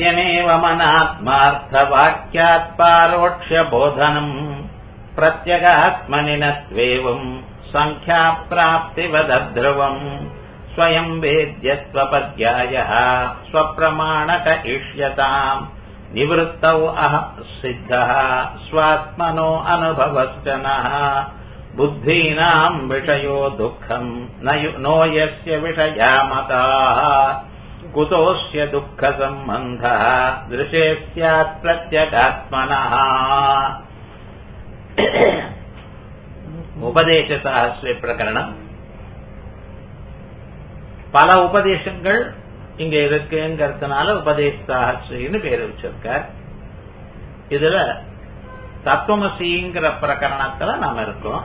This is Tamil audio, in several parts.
सत्यमेवमनात्मार्थवाक्यात् पारोक्ष्यबोधनम् प्रत्यगात्मनि न त्वेवम् सङ्ख्याप्राप्तिवदध्रुवम् स्वयम् वेद्यत्वपद्यायः स्वप्रमाणक इष्यताम् निवृत्तौ अह सिद्धः स्वात्मनो अनुभवश्च नः बुद्धीनाम् विषयो दुःखम् नो यस्य विषया मताः कुतोऽस्य दुःखसम्बन्धः दृशे स्यात् प्रत्यगात्मनः உபதேசசாஸ்திர பிரகரணம் பல உபதேசங்கள் இங்க இருக்குங்கிறதுனால உபதேசாஸ்திரின்னு பேர் வச்சிருக்கார் இதுல தத்துவமசிங்கிற பிரகரணத்துல நாம இருக்கோம்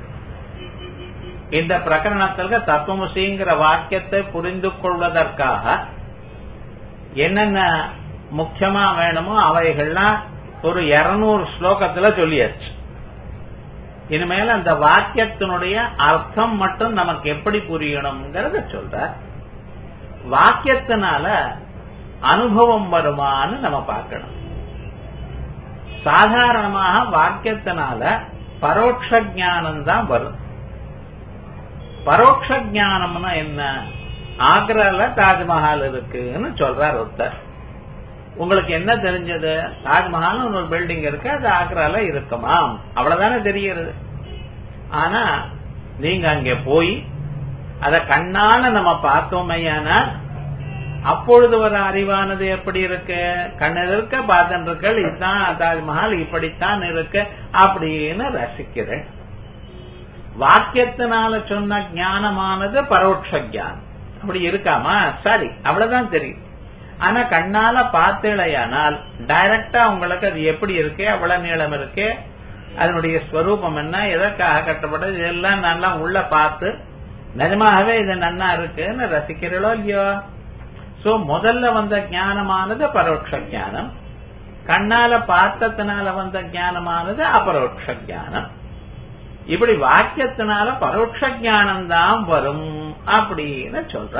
இந்த பிரகரணத்துல தத்துவமசிங்கிற வாக்கியத்தை புரிந்து கொள்வதற்காக என்னென்ன முக்கியமா வேணுமோ அவைகள்லாம் ஒரு இருநூறு ஸ்லோகத்துல சொல்லியாச்சு இனிமேல் அந்த வாக்கியத்தினுடைய அர்த்தம் மட்டும் நமக்கு எப்படி புரியணுங்கிறத சொல்ற வாக்கியத்தினால அனுபவம் வருமான்னு நம்ம பார்க்கணும் சாதாரணமாக வாக்கியத்தினால பரோட்ச ஜானம் தான் வரும் பரோட்ச ஜானம்னா என்ன ஆக்ரால தாஜ்மஹால் இருக்குன்னு சொல்றார் ஒருத்தர் உங்களுக்கு என்ன தெரிஞ்சது தாஜ்மஹால் ஒரு பில்டிங் இருக்கு அது ஆக்ரால இருக்குமாம் அவ்வளவுதானே தெரிகிறது ஆனா நீங்க அங்க போய் அத கண்ணால நம்ம பார்த்தோமையானா அப்பொழுது ஒரு அறிவானது எப்படி இருக்கு கண்ணில் இருக்க பார்த்தன்கள் இதுதான் தாஜ்மஹால் இப்படித்தான் இருக்கு அப்படின்னு ரசிக்கிறேன் வாக்கியத்தினால சொன்ன ஞானமானது பரோட்ச ஜானம் அப்படி இருக்காமா சரி அவ்வளவுதான் தெரியும் ஆனா கண்ணால பார்த்தேளையானால் டைரக்டா உங்களுக்கு அது எப்படி இருக்கு எவ்வளவு நீளம் இருக்கு அதனுடைய ஸ்வரூபம் என்ன எதற்காக கட்டப்பட்டது இதெல்லாம் நல்லா உள்ள பார்த்து நிஜமாகவே இது நன்னா இருக்குன்னு ரசிக்கிறீங்களோ இல்லையோ சோ முதல்ல வந்த ஞானமானது பரோட்ச ஜானம் கண்ணால பார்த்ததுனால வந்த ஞானமானது அபரோட்ச ஜானம் இப்படி வாக்கியத்தினால பரோட்ச ஜானம் தான் வரும் அப்படின்னு சொல்ற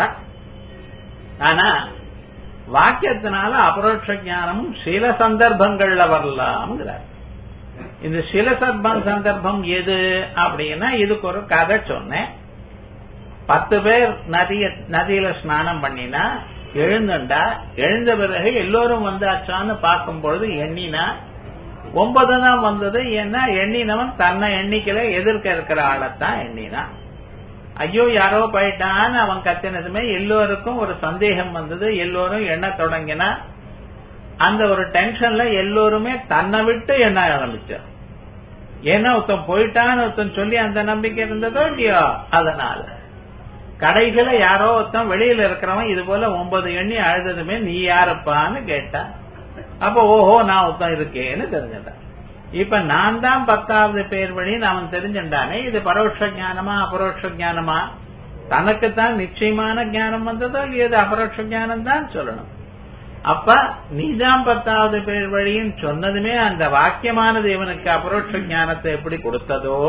ஆனா வாக்கியத்தினால அபரோட்ச ஜானமும் சில சந்தர்ப்பங்கள்ல வரலாம்ங்கிறார் இந்த சில சர்பம் சந்தர்ப்பம் எது அப்படின்னா இதுக்கு ஒரு கதை சொன்னேன் பத்து பேர் நதிய நதியில ஸ்நானம் பண்ணினா எழுந்துண்டா எழுந்த பிறகு எல்லோரும் வந்தாச்சான்னு பார்க்கும் பொழுது எண்ணினா ஒன்பது தான் வந்தது ஏன்னா எண்ணினவன் தன்னை எண்ணிக்கல எதிர்க்க இருக்கிற ஆளைத்தான் எண்ணினான் ஐயோ யாரோ போயிட்டான்னு அவன் கத்தினதுமே எல்லோருக்கும் ஒரு சந்தேகம் வந்தது எல்லோரும் எண்ண தொடங்கினா அந்த ஒரு டென்ஷன்ல எல்லோருமே தன்னை விட்டு எண்ண ஆரம்பிச்சார் ஏன்னா ஒருத்தன் போயிட்டான்னு ஒருத்தன் சொல்லி அந்த நம்பிக்கை இருந்ததோ இல்லையோ அதனால கடைசியில யாரோ ஒருத்தன் வெளியில இருக்கிறவன் இது போல ஒன்பது எண்ணி அழுததுமே நீ யாருப்பான்னு கேட்டான் அப்ப ஓஹோ நான் ஒருத்தன் இருக்கேன்னு தெரிஞ்சிட்டான் இப்ப நான் தான் பத்தாவது பேர் வழின்னு அவன் தெரிஞ்சுட்டானே இது பரோட்ச ஜானமா அபரோட்ச ஜானமா தனக்குத்தான் நிச்சயமான ஞானம் வந்ததோ இது அபரோட்ச ஜானம் தான் சொல்லணும் அப்ப நீதான் பத்தாவது பேர் வழின்னு சொன்னதுமே அந்த வாக்கியமானது இவனுக்கு அபரோட்ச ஞானத்தை எப்படி கொடுத்ததோ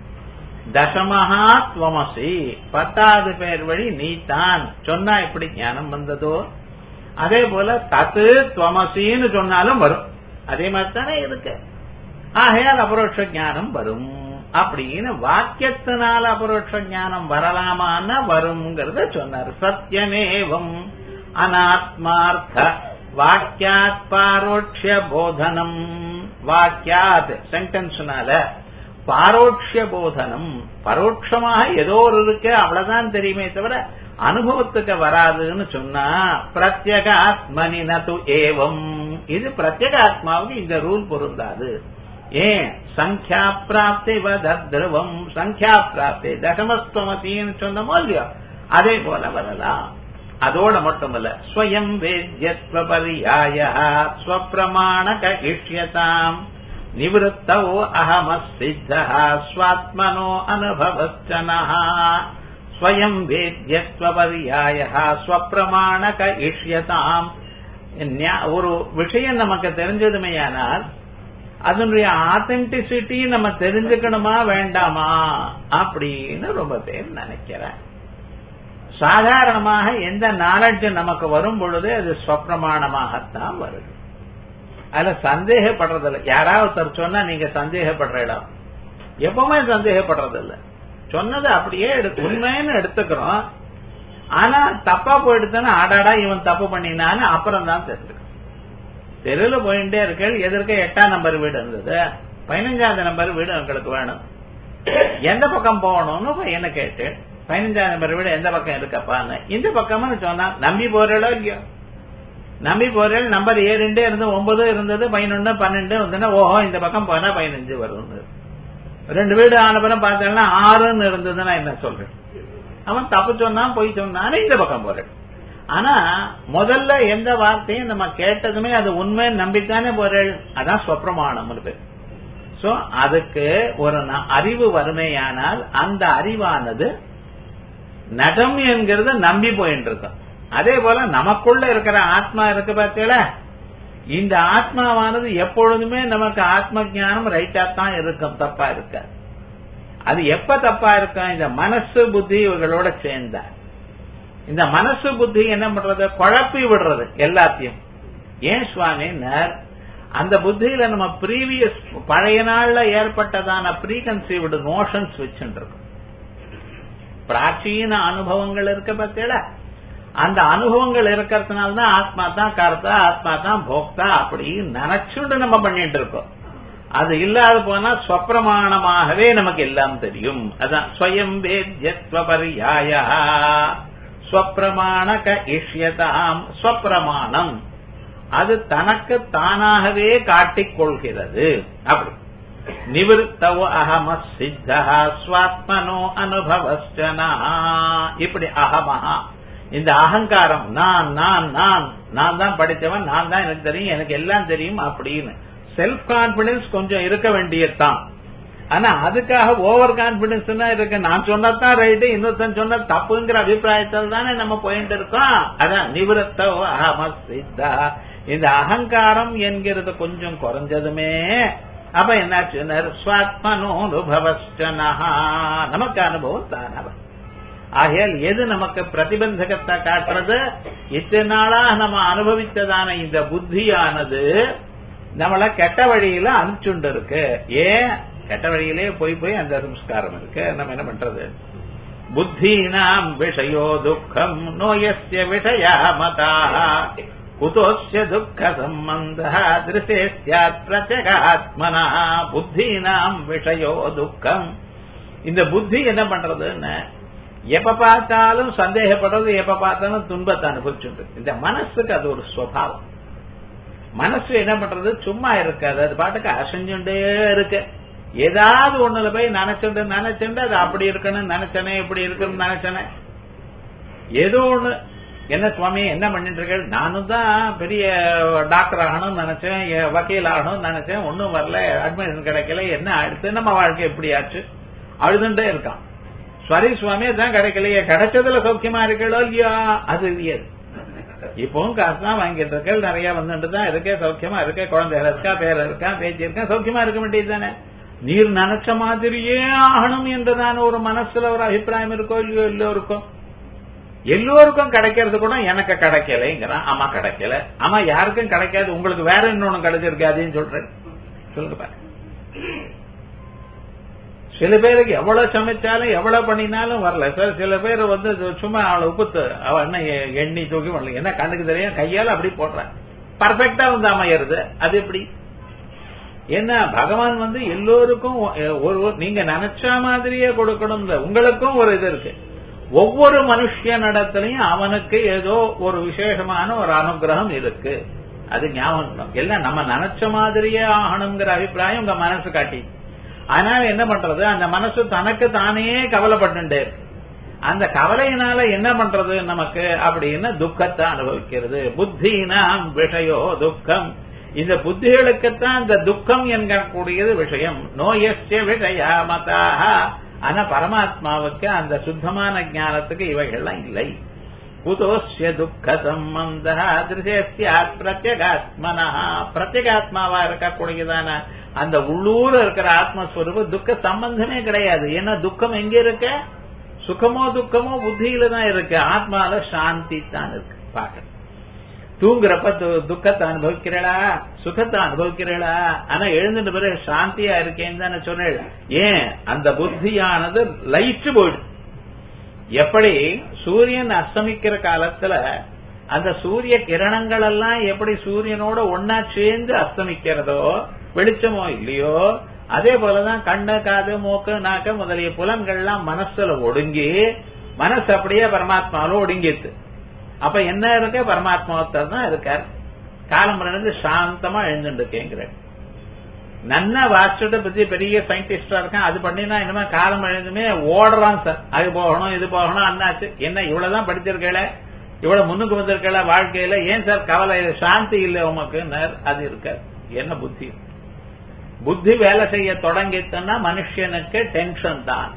தசமஹா துவமசி பத்தாவது பேர் வழி நீ தான் சொன்னா எப்படி ஞானம் வந்ததோ அதே போல தத்து துவமசின்னு சொன்னாலும் வரும் அதே மாதிரி தானே இருக்கு ஆகையால் அபரோட்ச ஞானம் வரும் அப்படின்னு வாக்கியத்தினால அபரோட்ச ஞானம் வரலாமான்னா வருங்கிறத சொன்னார் சத்தியமேவம் அனாத்மார்த்த வாக்கியாத் பாரோட்சிய போதனம் வாக்கியாத் சென்டென்ஸ்னால பாரோட்சிய போதனம் பரோட்சமாக ஏதோ ஒரு இருக்கு அவ்வளவுதான் தெரியுமே தவிர அனுபவத்துக்கு வராதுன்னு சொன்னா பிரத்யக ஆத்மனி நது ஏவம் இது பிரத்யக ஆத்மாவுக்கு இந்த ரூல் பொருந்தாது ஏன் சங்கியா பிராப்தி வதத்ருவம் சங்கியா பிராப்தி தசமஸ்துவமசின்னு சொன்னமோ இல்லையோ அதே போல வரலாம் அதோட மட்டுமல்ல ஸ்வயம் வேத்யத்வ பரியாய ஸ்வப்பிரமாணக இஷ்யதாம் நிவத்தோ அகமசித்த ஸ்வாத்மனோ அனுபவச்சன ஸ்வயம் வேத்யத்வ பரியாய ஸ்வப்பிரமாணக இஷ்யதாம் ஒரு விஷயம் நமக்கு தெரிஞ்சதுமையானால் அதனுடைய ஆத்தென்டிசிட்டி நம்ம தெரிஞ்சுக்கணுமா வேண்டாமா அப்படின்னு ரொம்ப பேர் நினைக்கிறேன் சாதாரணமாக எந்த நாலெட்ஜ் நமக்கு வரும் பொழுது அது ஸ்வப்பிரமாணமாகத்தான் வருது அதுல சந்தேகப்படுறதில்ல யாராவது ஒருத்தர் சொன்னா நீங்க சந்தேகப்படுற இடம் எப்பவுமே சந்தேகப்படுறதில்ல சொன்னது அப்படியே எடுத்து உண்மைன்னு எடுத்துக்கிறோம் ஆனா தப்பா போயிடுதுன்னா ஆடாடா இவன் தப்பு பண்ணினான்னு அப்புறம் தான் தெரிஞ்சுக்கணும் தெருவில் போயிட்டே இருக்கேள் எதிர்க்க எட்டாம் நம்பர் வீடு இருந்தது பதினஞ்சாவது நம்பர் வீடு உங்களுக்கு வேணும் எந்த பக்கம் போகணும்னு பையனை கேட்டு பதினஞ்சாவது நம்பர் வீடு எந்த பக்கம் இருக்கப்பான்னு இந்த பக்கம்னு சொன்னா நம்பி போறீங்களோ இல்லையோ நம்பி போறேன் நம்பர் ஏழுண்டே இருந்து ஒன்பது இருந்தது பதினொன்னு பன்னெண்டு வந்துன்னா ஓஹோ இந்த பக்கம் போனா பதினஞ்சு வரும் ரெண்டு வீடு ஆனபுறம் பார்த்தேன்னா ஆறுன்னு இருந்ததுன்னா என்ன சொல்றேன் அவன் தப்பு சொன்னான் பொய் சொன்னான்னு இந்த பக்கம் போறேன் ஆனா முதல்ல எந்த வார்த்தையும் நம்ம கேட்டதுமே அது உண்மை நம்பித்தானே போறேன் அதான் சொப்பிரமாணம் பேர் சோ அதுக்கு ஒரு அறிவு வறுமையானால் அந்த அறிவானது நடம் என்கிறத நம்பி போயிட்டு இருக்கும் அதே போல நமக்குள்ள இருக்கிற ஆத்மா இருக்கு பார்த்தீங்களா இந்த ஆத்மாவானது எப்பொழுதுமே நமக்கு ஆத்ம ஜானம் ரைட்டா தான் இருக்கும் தப்பா இருக்க அது எப்ப தப்பா இருக்கும் இந்த மனசு புத்தி இவர்களோட சேர்ந்த இந்த மனசு புத்தி என்ன பண்றது குழப்பி விடுறது எல்லாத்தையும் ஏன் சுவாமினர் அந்த புத்தியில நம்ம ப்ரீவியஸ் பழைய நாள்ல ஏற்பட்டதான ப்ரீ கன்சீவ்டு நோஷன்ஸ் வச்சுருக்கோம் பிராச்சீன அனுபவங்கள் இருக்க பார்த்தீங்களா அந்த அனுபவங்கள் இருக்கிறதுனால தான் ஆத்மா தான் கர்த்தா ஆத்மா தான் போக்தா அப்படி நினைச்சுட்டு நம்ம பண்ணிட்டு இருக்கோம் அது இல்லாத போனா ஸ்வப்பிரமாணமாகவே நமக்கு எல்லாம் தெரியும் அதான் ஸ்வயம் வேத்யத்வ பரியாய ஸ்வப்பிரமாணக இஷ்யதாம் ஸ்வப்பிரமாணம் அது தனக்கு தானாகவே காட்டிக் கொள்கிறது அப்படி நிவிருத்தவ அகம சித்தா ஸ்வாத்மனோ அனுபவஸ்டனா இப்படி அகமஹா இந்த அகங்காரம் நான் நான் நான் நான் தான் படித்தவன் நான் தான் எனக்கு தெரியும் எனக்கு எல்லாம் தெரியும் அப்படின்னு செல்ஃப் கான்பிடன்ஸ் கொஞ்சம் இருக்க வேண்டியதுதான் ஆனா அதுக்காக ஓவர் கான்பிடன்ஸ் இருக்கு நான் சொன்னதான் ரைட்டு இன்னொருத்தன் சொன்ன தப்புங்கிற அபிப்பிராயத்தில் தானே நம்ம போயிட்டு இருக்கோம் அதான் நிவிருத்த அகம சித்தா இந்த அகங்காரம் என்கிறது கொஞ்சம் குறைஞ்சதுமே அப்ப என்னாச்சு ஸ்வாத்மனோனுபவஸ்டனஹா நமக்கு அனுபவம் தானவன் ஆகையால் எது நமக்கு பிரதிபந்தகத்தை காட்டுறது இத்தனை நாளா நம்ம அனுபவித்ததான இந்த புத்தியானது நம்மள கெட்ட வழியில அனுப்பிச்சுண்டு இருக்கு ஏன் கெட்ட வழியிலே போய் போய் அந்த சம்ஸ்காரம் இருக்கு நம்ம என்ன பண்றது புத்தீனாம் விஷயோ துக்கம் நோயஸ்ய விஷயா மதா குதோஸ்ய துக்க சம்பந்த திருசே சாத் பிரத்யகாத்மனா புத்தீனாம் விஷயோ துக்கம் இந்த புத்தி என்ன பண்றதுன்னு எப்ப பார்த்தாலும் சந்தேகப்படுறது எப்ப பார்த்தாலும் துன்பத்தை அனுபவிச்சுட்டு இந்த மனசுக்கு அது ஒரு சுவாவம் மனசு என்ன பண்றது சும்மா இருக்காது அது பாட்டுக்கு அசைஞ்சுட்டே இருக்கு ஏதாவது ஒண்ணுல போய் நினைச்சுட்டு நினைச்சுட்டு அது அப்படி இருக்கணும் நினைச்சனே இப்படி இருக்கணும் நினைச்சனே ஏதோ ஒண்ணு என்ன சுவாமி என்ன பண்ணிட்டு இருக்க நானும் தான் பெரிய டாக்டர் ஆகணும்னு நினைச்சேன் வக்கீல் ஆகணும்னு நினைச்சேன் ஒன்னும் வரல அட்மிஷன் கிடைக்கல என்ன அடுத்து நம்ம வாழ்க்கை எப்படி ஆச்சு அழுதுண்டே இருக்கான் சரி சுவாமி தான் கிடைக்கலையே கிடைச்சதுல சௌக்கியமா இருக்கோ இல்லையா அது இல்லையாது இப்பவும் காசு தான் வாங்கிட்டு இருக்க நிறைய வந்துட்டு தான் இருக்கே சௌக்கியமா இருக்க குழந்தைகள் இருக்கா பேர இருக்கா பேச்சு இருக்கா சௌக்கியமா இருக்க வேண்டியது தானே நீர் நினைச்ச மாதிரியே ஆகணும் என்றுதான ஒரு மனசுல ஒரு அபிப்பிராயம் இருக்கோ இல்லையோ எல்லோருக்கும் எல்லோருக்கும் கிடைக்கிறது கூட எனக்கு கிடைக்கலைங்கிறான் ஆமா கிடைக்கல ஆமா யாருக்கும் கிடைக்காது உங்களுக்கு வேற இன்னொன்னு கிடைச்சிருக்காதுன்னு சொல்றேன் சொல்லுங்க பாரு சில பேருக்கு எவ்வளவு சமைச்சாலும் எவ்வளவு பண்ணினாலும் வரல சார் சில பேர் வந்து சும்மா அவளை உப்புத்து அவ என்ன எண்ணி தூக்கி வரல என்ன கண்ணுக்கு தெரியும் கையால அப்படி போடுறான் பர்ஃபெக்டா வந்து அமையறது அது எப்படி என்ன பகவான் வந்து எல்லோருக்கும் ஒரு நீங்க நினைச்ச மாதிரியே கொடுக்கணும் உங்களுக்கும் ஒரு இது இருக்கு ஒவ்வொரு மனுஷனிடத்திலையும் அவனுக்கு ஏதோ ஒரு விசேஷமான ஒரு அனுகிரகம் இருக்கு அது ஞாபகம் எல்லாம் நம்ம நினைச்ச மாதிரியே ஆகணுங்கிற அபிப்பிராயம் உங்க மனசு காட்டி அதனால என்ன பண்றது அந்த மனசு தனக்கு தானே கவலைப்பட்டு அந்த கவலையினால என்ன பண்றது நமக்கு அப்படின்னு துக்கத்தை அனுபவிக்கிறது புத்தினாம் விஷயோ துக்கம் இந்த புத்திகளுக்குத்தான் இந்த துக்கம் என்கக்கூடியது விஷயம் நோயஸ்ய விஷயா மதாக ஆனா பரமாத்மாவுக்கு அந்த சுத்தமான ஞானத்துக்கு இவைகள்லாம் இல்லை குதோஸ்ய துக்க சம்பந்த திருசேஸ்யாத் பிரத்யகாத்மனா பிரத்யகாத்மாவா இருக்கக்கூடியதான அந்த உள்ளூர இருக்கிற ஆத்மஸ்வரூப துக்க சம்பந்தமே கிடையாது ஏன்னா துக்கம் எங்க இருக்க சுகமோ துக்கமோ புத்தியில தான் இருக்கு ஆத்மால சாந்தி தான் இருக்கு பாக்க தூங்குறப்ப துக்கத்தை அனுபவிக்கிறடா சுகத்தை அனுபவிக்கிறடா ஆனா எழுந்துட்டு பிறகு சாந்தியா இருக்கேன்னு தானே சொன்னேன் ஏன் அந்த புத்தியானது லைட்டு போயிடுது எப்படி சூரியன் அஸ்தமிக்கிற காலத்துல அந்த சூரிய கிரணங்கள் எல்லாம் எப்படி சூரியனோட ஒன்னா சேர்ந்து அஸ்தமிக்கிறதோ வெளிச்சமோ இல்லையோ அதே போலதான் கண்ணு காது மூக்கு நாக்கு முதலிய புலன்கள்லாம் மனசுல ஒடுங்கி மனசு அப்படியே பரமாத்மாவில ஒடுங்கிட்டு அப்ப என்ன இருக்க பரமாத்மாவத்தர் தான் இருக்கார் காலம் இருந்து சாந்தமா எழுந்துருக்கேங்கிற நன்னா வாசிச்சுட்டு பத்தி பெரிய சயின்டிஸ்டா இருக்கான் அது பண்ணினா இனிமே காலம் எழுந்துமே ஓடுறான் சார் அது போகணும் இது போகணும் அண்ணாச்சு என்ன இவ்வளவுதான் படிச்சிருக்கல இவ்வளவு முன்னுக்கு வந்திருக்கல வாழ்க்கையில ஏன் சார் கவலை சாந்தி இல்லை உமக்கு அது இருக்காது என்ன புத்தி புத்தி வேலை செய்ய தொடங்கிட்டுன்னா மனுஷனுக்கு டென்ஷன் தான்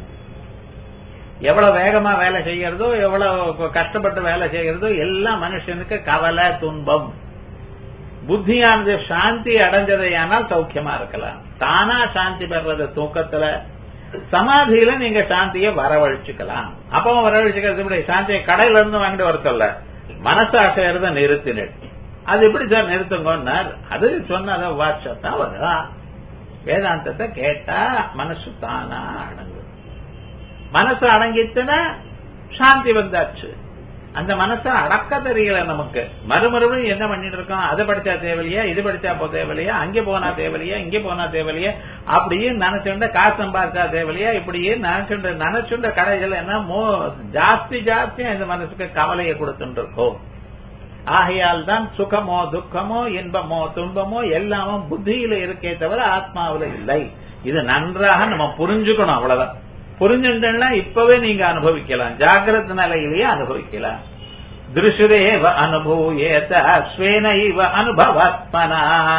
எவ்வளவு வேகமா வேலை செய்யறதோ எவ்வளவு கஷ்டப்பட்டு வேலை செய்யறதோ எல்லாம் மனுஷனுக்கு கவலை துன்பம் புத்தியானது சாந்தி அடைஞ்சதையானால் சௌக்கியமா இருக்கலாம் தானா சாந்தி பெறது தூக்கத்துல சமாதியில நீங்க சாந்தியை வரவழைச்சுக்கலாம் அப்பவும் வரவழைச்சுக்கிறது இப்படி சாந்தியை கடையில இருந்து வாங்கிட்டு வர சொல்ல மனசு அசைறத நிறுத்தினு அது எப்படி சார் நிறுத்துங்கன்னார் அது சொன்னத வாட்சத்தான் வரும் வேதாந்தத்தை கேட்டா மனசு தானா அடங்கு மனசு அடங்கிட்டுனா சாந்தி வந்தாச்சு அந்த மனசை அடக்க தெரியல நமக்கு மறுமறுபடியும் என்ன பண்ணிட்டு இருக்கோம் அதை படிச்சா தேவையில்லையா இது படிச்சா போ தேவையில்லையா அங்கே போனா தேவையில்லையா இங்கே போனா தேவையில்லையா அப்படியே நினைச்சுண்ட காசு சம்பாதிச்சா தேவையில்லையா இப்படியே நினைச்சுண்ட நினைச்சுண்ட கடைகள் என்ன மோ ஜாஸ்தி ஜாஸ்தியா இந்த மனசுக்கு கவலையை கொடுத்துட்டு இருக்கோம் ஆகையால் தான் சுகமோ துக்கமோ இன்பமோ துன்பமோ எல்லாமும் புத்தியில இருக்கே தவிர ஆத்மாவில இல்லை இது நன்றாக நம்ம புரிஞ்சுக்கணும் அவ்வளவுதான் புரிஞ்சுட்டா இப்பவே நீங்க அனுபவிக்கலாம் ஜாகிரத நிலையிலேயே அனுபவிக்கலாம் திருஷுரேவ அனுபூயேத ஸ்வேனைவ அனுபவாத்மனா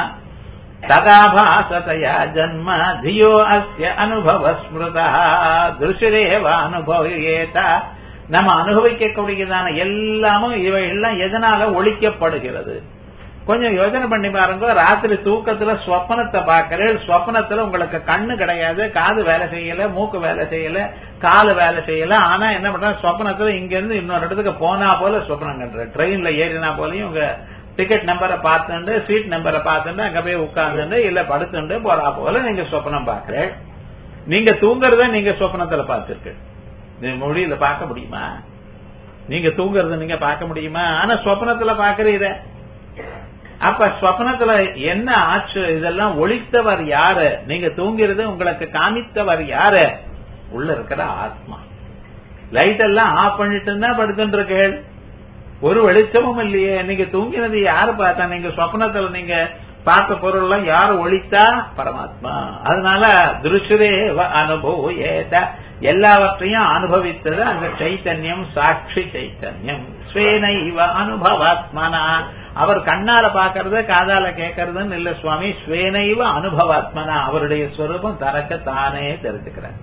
ததாபாசதயா ஜன்ம தியோ அஸ்ய அனுபவ ஸ்மிருதா திருஷுரேவ அனுபவியேத நம்ம அனுபவிக்கக்கூடியதான எல்லாமும் இவை எல்லாம் எதனால ஒழிக்கப்படுகிறது கொஞ்சம் யோசனை பண்ணி பாருங்க ராத்திரி தூக்கத்துல ஸ்வப்னத்தை பாக்குறேன் ஸ்வப்னத்துல உங்களுக்கு கண்ணு கிடையாது காது வேலை செய்யல மூக்கு வேலை செய்யல காலு வேலை செய்யல ஆனா என்ன பண்ற ஸ்வப்னத்துல இங்க இருந்து இன்னொரு இடத்துக்கு போனா போல ஸ்வப்னம் கண்டுற ட்ரெயின்ல ஏறினா போலயும் உங்க டிக்கெட் நம்பரை பார்த்துண்டு சீட் நம்பரை பார்த்துட்டு அங்க போய் உட்கார்ந்துட்டு இல்ல படுத்துண்டு போறா போல நீங்க சொப்னம் பாக்குறேன் நீங்க தூங்குறத நீங்க சொப்னத்துல பார்த்திருக்கு மொழியில பார்க்க முடியுமா நீங்க தூங்குறத நீங்க பார்க்க முடியுமா ஆனா சொப்னத்துல பாக்குறீர அப்ப ஸ்வப்னத்துல என்ன ஆச்சு இதெல்லாம் ஒழித்தவர் யாரு நீங்க தூங்கிறது உங்களுக்கு காமித்தவர் யாரு உள்ள இருக்கிற ஆத்மா லைட் எல்லாம் ஆஃப் பண்ணிட்டு இருந்தா படுத்துட்டு இருக்கேள் ஒரு வெளிச்சமும் இல்லையே நீங்க தூங்கினது யாரு பார்த்தா நீங்க சொப்னத்துல நீங்க பார்த்த பொருள் எல்லாம் யாரு ஒழித்தா பரமாத்மா அதனால திருஷரே அனுபவ எல்லாவற்றையும் அனுபவித்தது அந்த சைத்தன்யம் சாட்சி சைத்தன்யம் ஸ்வேனைவ அனுபவாத்மனா அவர் கண்ணால பாக்கிறது காதால கேட்கறதுன்னு இல்ல சுவாமி ஸ்வேனைவ அனுபவாத்மனா அவருடைய ஸ்வரூபம் தனக்கு தானே தெரிஞ்சுக்கிறார்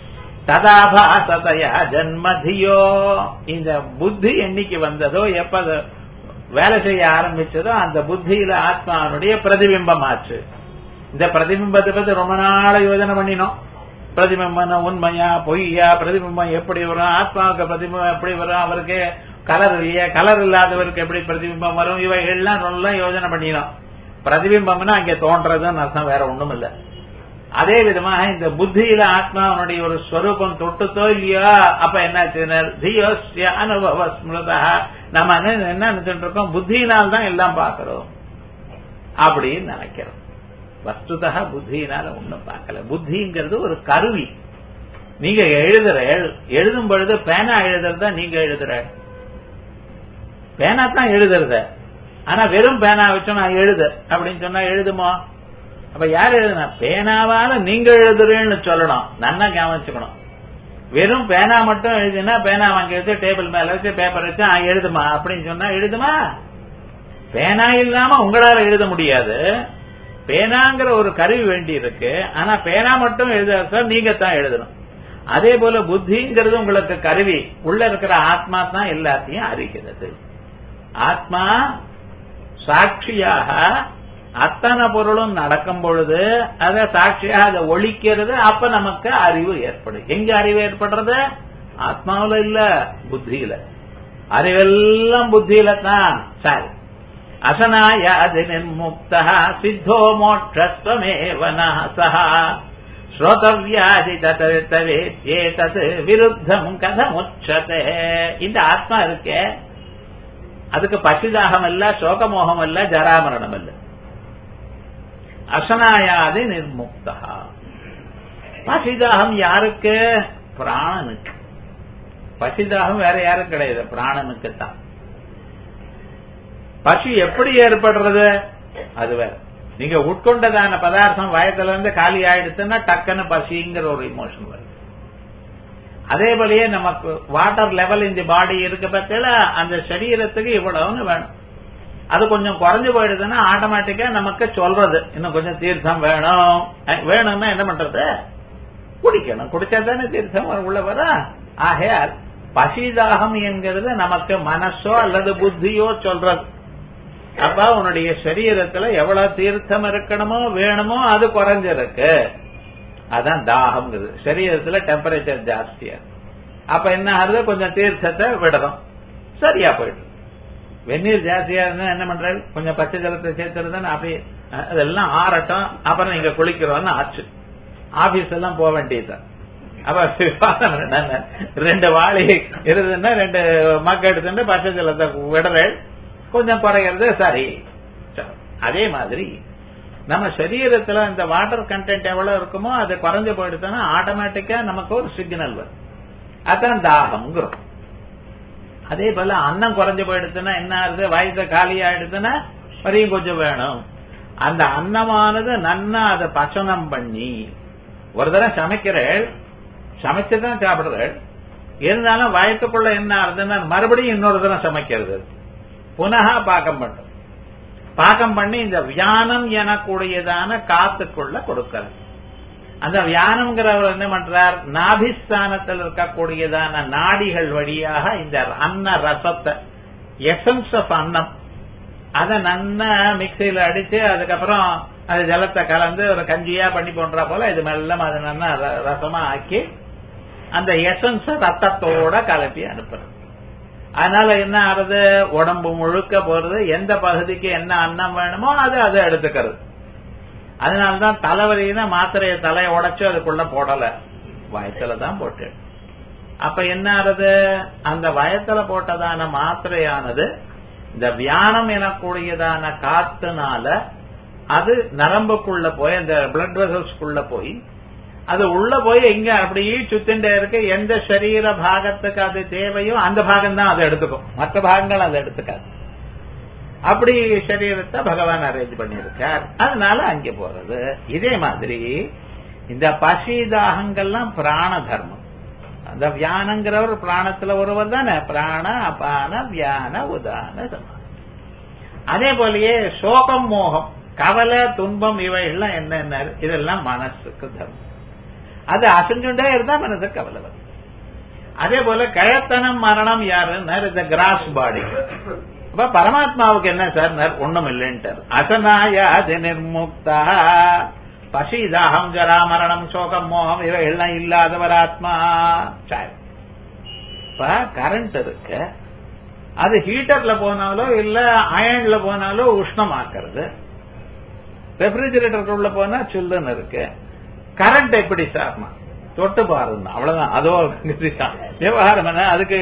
ததாபாசதையா ஜன்மதியோ இந்த புத்தி என்னைக்கு வந்ததோ எப்ப வேலை செய்ய ஆரம்பிச்சதோ அந்த புத்தியில ஆத்மாவனுடைய பிரதிபிம்பம் ஆச்சு இந்த பிரதிபிம்பத்தை பத்தி ரொம்ப நாள யோஜனை பண்ணினோம் பிரதிபிம்பம் உண்மையா பொய்யா பிரதிபிம்பம் எப்படி வரும் ஆத்மாவுக்கு பிரதிபிம்பம் எப்படி வரும் அவருக்கு கலர் இல்லையா கலர் இல்லாதவருக்கு எப்படி பிரதிபிம்பம் வரும் இவை எல்லாம் நல்லா யோஜனை பண்ணினோம் பிரதிபிம்பம்னா அங்க தோன்றதுன்னு அர்த்தம் வேற ஒண்ணும் இல்ல அதே விதமாக இந்த புத்தியில ஆத்மாவனுடைய ஒரு ஸ்வரூபம் தொட்டுத்தோ இல்லையா அப்ப என்னாச்சு அனுபவ ஸ்மிருதா நம்ம என்ன நினைச்சுட்டு இருக்கோம் புத்தியினால் தான் எல்லாம் பாக்குறோம் அப்படின்னு நினைக்கிறோம் வஸ்துதா புத்தியினால ஒண்ணும் பார்க்கல புத்திங்கிறது ஒரு கருவி நீங்க எழுதுற எழுதும் பொழுது பேனா எழுதுறதா நீங்க எழுதுற பேனா தான் எழுதுறத ஆனா வெறும் பேனா வச்சு நான் எழுது அப்படின்னு சொன்னா எழுதுமா அப்ப யார் எழுதுனா பேனாவால நீங்க எழுதுறேன்னு சொல்லணும் நன்னா கவனிச்சுக்கணும் வெறும் பேனா மட்டும் எழுதுனா பேனா வாங்கி வச்சு டேபிள் மேல வச்சு பேப்பர் வச்சு எழுதுமா அப்படின்னு சொன்னா எழுதுமா பேனா இல்லாம உங்களால எழுத முடியாது பேனாங்கிற ஒரு கருவி வேண்டி இருக்கு ஆனா பேனா மட்டும் எழுத நீங்க தான் எழுதணும் அதே போல புத்திங்கிறது உங்களுக்கு கருவி உள்ள இருக்கிற ஆத்மா தான் எல்லாத்தையும் அறிகிறது ஆத்மா சாட்சியாக அத்தனை பொருளும் நடக்கும் பொழுது அதை சாட்சியாக அதை ஒழிக்கிறது அப்ப நமக்கு அறிவு ஏற்படும் எங்க அறிவு ஏற்படுறது ஆத்மாவில இல்ல புத்தியில அறிவெல்லாம் புத்தியில தான் சரி அசனாயாதி நிர்முக்தா சித்தோ மோட்சஸ்வமேவ நாசா ஸ்ரோதவியாதி தத்தவே ஏதத் விருத்தம் கதமுச்சதே இந்த ஆத்மா இருக்கே அதுக்கு பசிதாகம் இல்ல சோகமோகம் இல்ல ஜராமரணம் இல்ல அசனாயாதி நிர்முக்தா பசிதாகம் யாருக்கு பிராணனுக்கு பசிதாகம் வேற யாரும் கிடையாது பிராணனுக்கு தான் பசி எப்படி ஏற்படுறது அது வேற நீங்க உட்கொண்டதான பதார்த்தம் வயத்துல இருந்து காலி ஆயிடுச்சுன்னா டக்குன்னு பசிங்கிற ஒரு இமோஷன் வருது அதே போலயே நமக்கு வாட்டர் லெவல் இந்த பாடி இருக்க பத்தில அந்த சரீரத்துக்கு இவ்வளவுன்னு வேணும் அது கொஞ்சம் குறைஞ்சு போயிடுதுன்னா ஆட்டோமேட்டிக்கா நமக்கு சொல்றது இன்னும் கொஞ்சம் தீர்த்தம் வேணும் வேணும்னா என்ன பண்றது குடிக்கணும் குடிச்சா தானே தீர்த்தம் உள்ள வர ஆகையால் பசிதாகம் என்கிறது நமக்கு மனசோ அல்லது புத்தியோ சொல்றது அப்ப உன்னுடைய சரீரத்துல எவ்வளவு தீர்த்தம் இருக்கணுமோ வேணுமோ அது குறைஞ்சிருக்கு அதான் தாகம்ங்கிறது சரீரத்துல டெம்பரேச்சர் ஜாஸ்தியா அப்ப என்ன ஆகுது கொஞ்சம் தீர்த்தத்தை விடணும் சரியா போயிடும் வெந்நீர் ஜாஸ்தியா இருந்தா என்ன பண்றாரு கொஞ்சம் பச்சை ஜலத்தை சேர்த்துருந்தா அப்படியே அதெல்லாம் ஆறட்டும் அப்புறம் நீங்க குளிக்கிறோம்னு ஆச்சு ஆபீஸ் எல்லாம் போக வேண்டியதுதான் அப்ப ரெண்டு வாளி இருதுன்னா ரெண்டு மக்க எடுத்துட்டு பச்சை ஜலத்தை விடுறேன் கொஞ்சம் குறைகிறது சரி அதே மாதிரி நம்ம சரீரத்துல இந்த வாட்டர் கண்டென்ட் எவ்வளவு இருக்குமோ அது குறைஞ்சு போயிடுச்சுன்னா ஆட்டோமேட்டிக்கா நமக்கு ஒரு சிக்னல் வரும் அதான் தாகம்ங்கிறோம் அதே போல அன்னம் குறைஞ்சு போயிடுச்சுன்னா என்ன ஆகுது வயசு காலி ஆயிடுச்சுன்னா வரையும் கொஞ்சம் வேணும் அந்த அன்னமானது நன்னா அதை பச்சனம் பண்ணி ஒரு தடவை சமைக்கிறேள் சமைச்சுதான் சாப்பிடுறேள் இருந்தாலும் வயத்துக்குள்ள என்ன ஆகுதுன்னா மறுபடியும் இன்னொரு தடவை சமைக்கிறது புனக பாக்கம் பண்ணும் பாக்கம் பண்ணி இந்த வியானம் எனக்கூடியதான காத்துக்குள்ள கொடுக்கிறது அந்த வியானம்ங்கிறவர் என்ன பண்றார் நாபிஸ்தானத்தில் இருக்கக்கூடியதான நாடிகள் வழியாக இந்த அன்ன ரசத்தை எசன்ஸ் ஆஃப் அன்னம் அதை நன்னா மிக்சியில அடிச்சு அதுக்கப்புறம் அது ஜலத்தை கலந்து ஒரு கஞ்சியா பண்ணி போன்றா போல இது மெல்லம் அது நல்லா ரசமா ஆக்கி அந்த எசன்ஸ் ரத்தத்தோட கலப்பி அனுப்புறது அதனால என்ன ஆகுது உடம்பு முழுக்க போறது எந்த பகுதிக்கு என்ன அன்னம் வேணுமோ அது அதை எடுத்துக்கிறது அதனாலதான் தலைவலினா மாத்திரைய தலையை உடைச்சு அதுக்குள்ள போடல வயத்துல தான் போட்டு அப்ப என்ன ஆகுது அந்த வயத்துல போட்டதான மாத்திரையானது இந்த வியானம் எனக்கூடியதான காத்துனால அது நரம்புக்குள்ள போய் அந்த பிளட் வெசல்ஸ்குள்ள போய் அது உள்ள போய் எங்க அப்படியே சுத்திண்டே இருக்கு எந்த சரீர பாகத்துக்கு அது தேவையோ அந்த பாகம் தான் அதை எடுத்துக்கும் மற்ற பாகங்கள் அதை எடுத்துக்காது அப்படி சரீரத்தை பகவான் அரேஞ்ச் பண்ணியிருக்கார் அதனால அங்கே போறது இதே மாதிரி இந்த பசி தாகங்கள்லாம் பிராண தர்மம் அந்த வியானங்கிறவர் பிராணத்துல ஒருவர் தானே பிராண அபான வியான உதான சமானம் அதே போலயே சோகம் மோகம் கவலை துன்பம் இவைகள்லாம் என்னென்ன இதெல்லாம் மனசுக்கு தர்மம் அது அசைஞ்சுட்டே இருந்தா மனசுக்கு கவலை வரும் அதே போல கழத்தனம் மரணம் யாருன்னா இந்த கிராஸ் பாடி அப்ப பரமாத்மாவுக்கு என்ன சார் ஒண்ணும் இல்லைன்ட்டார் அசனாயாது நிர்முக்தா பசி தாகம் ஜரா மரணம் சோகம் மோகம் இவைகள்லாம் இல்லாதவர் ஆத்மா சரி இப்ப கரண்ட் இருக்கு அது ஹீட்டர்ல போனாலோ இல்ல அயன்ல போனாலோ உஷ்ணமாக்குறது ரெஃப்ரிஜிரேட்டருக்குள்ள போனா சில்லுன்னு இருக்கு கரண்ட் எப்படி சார்மா தொட்டு பாருங்க அவ்வளவுதான் அதோ விவகாரம் என்ன அதுக்கு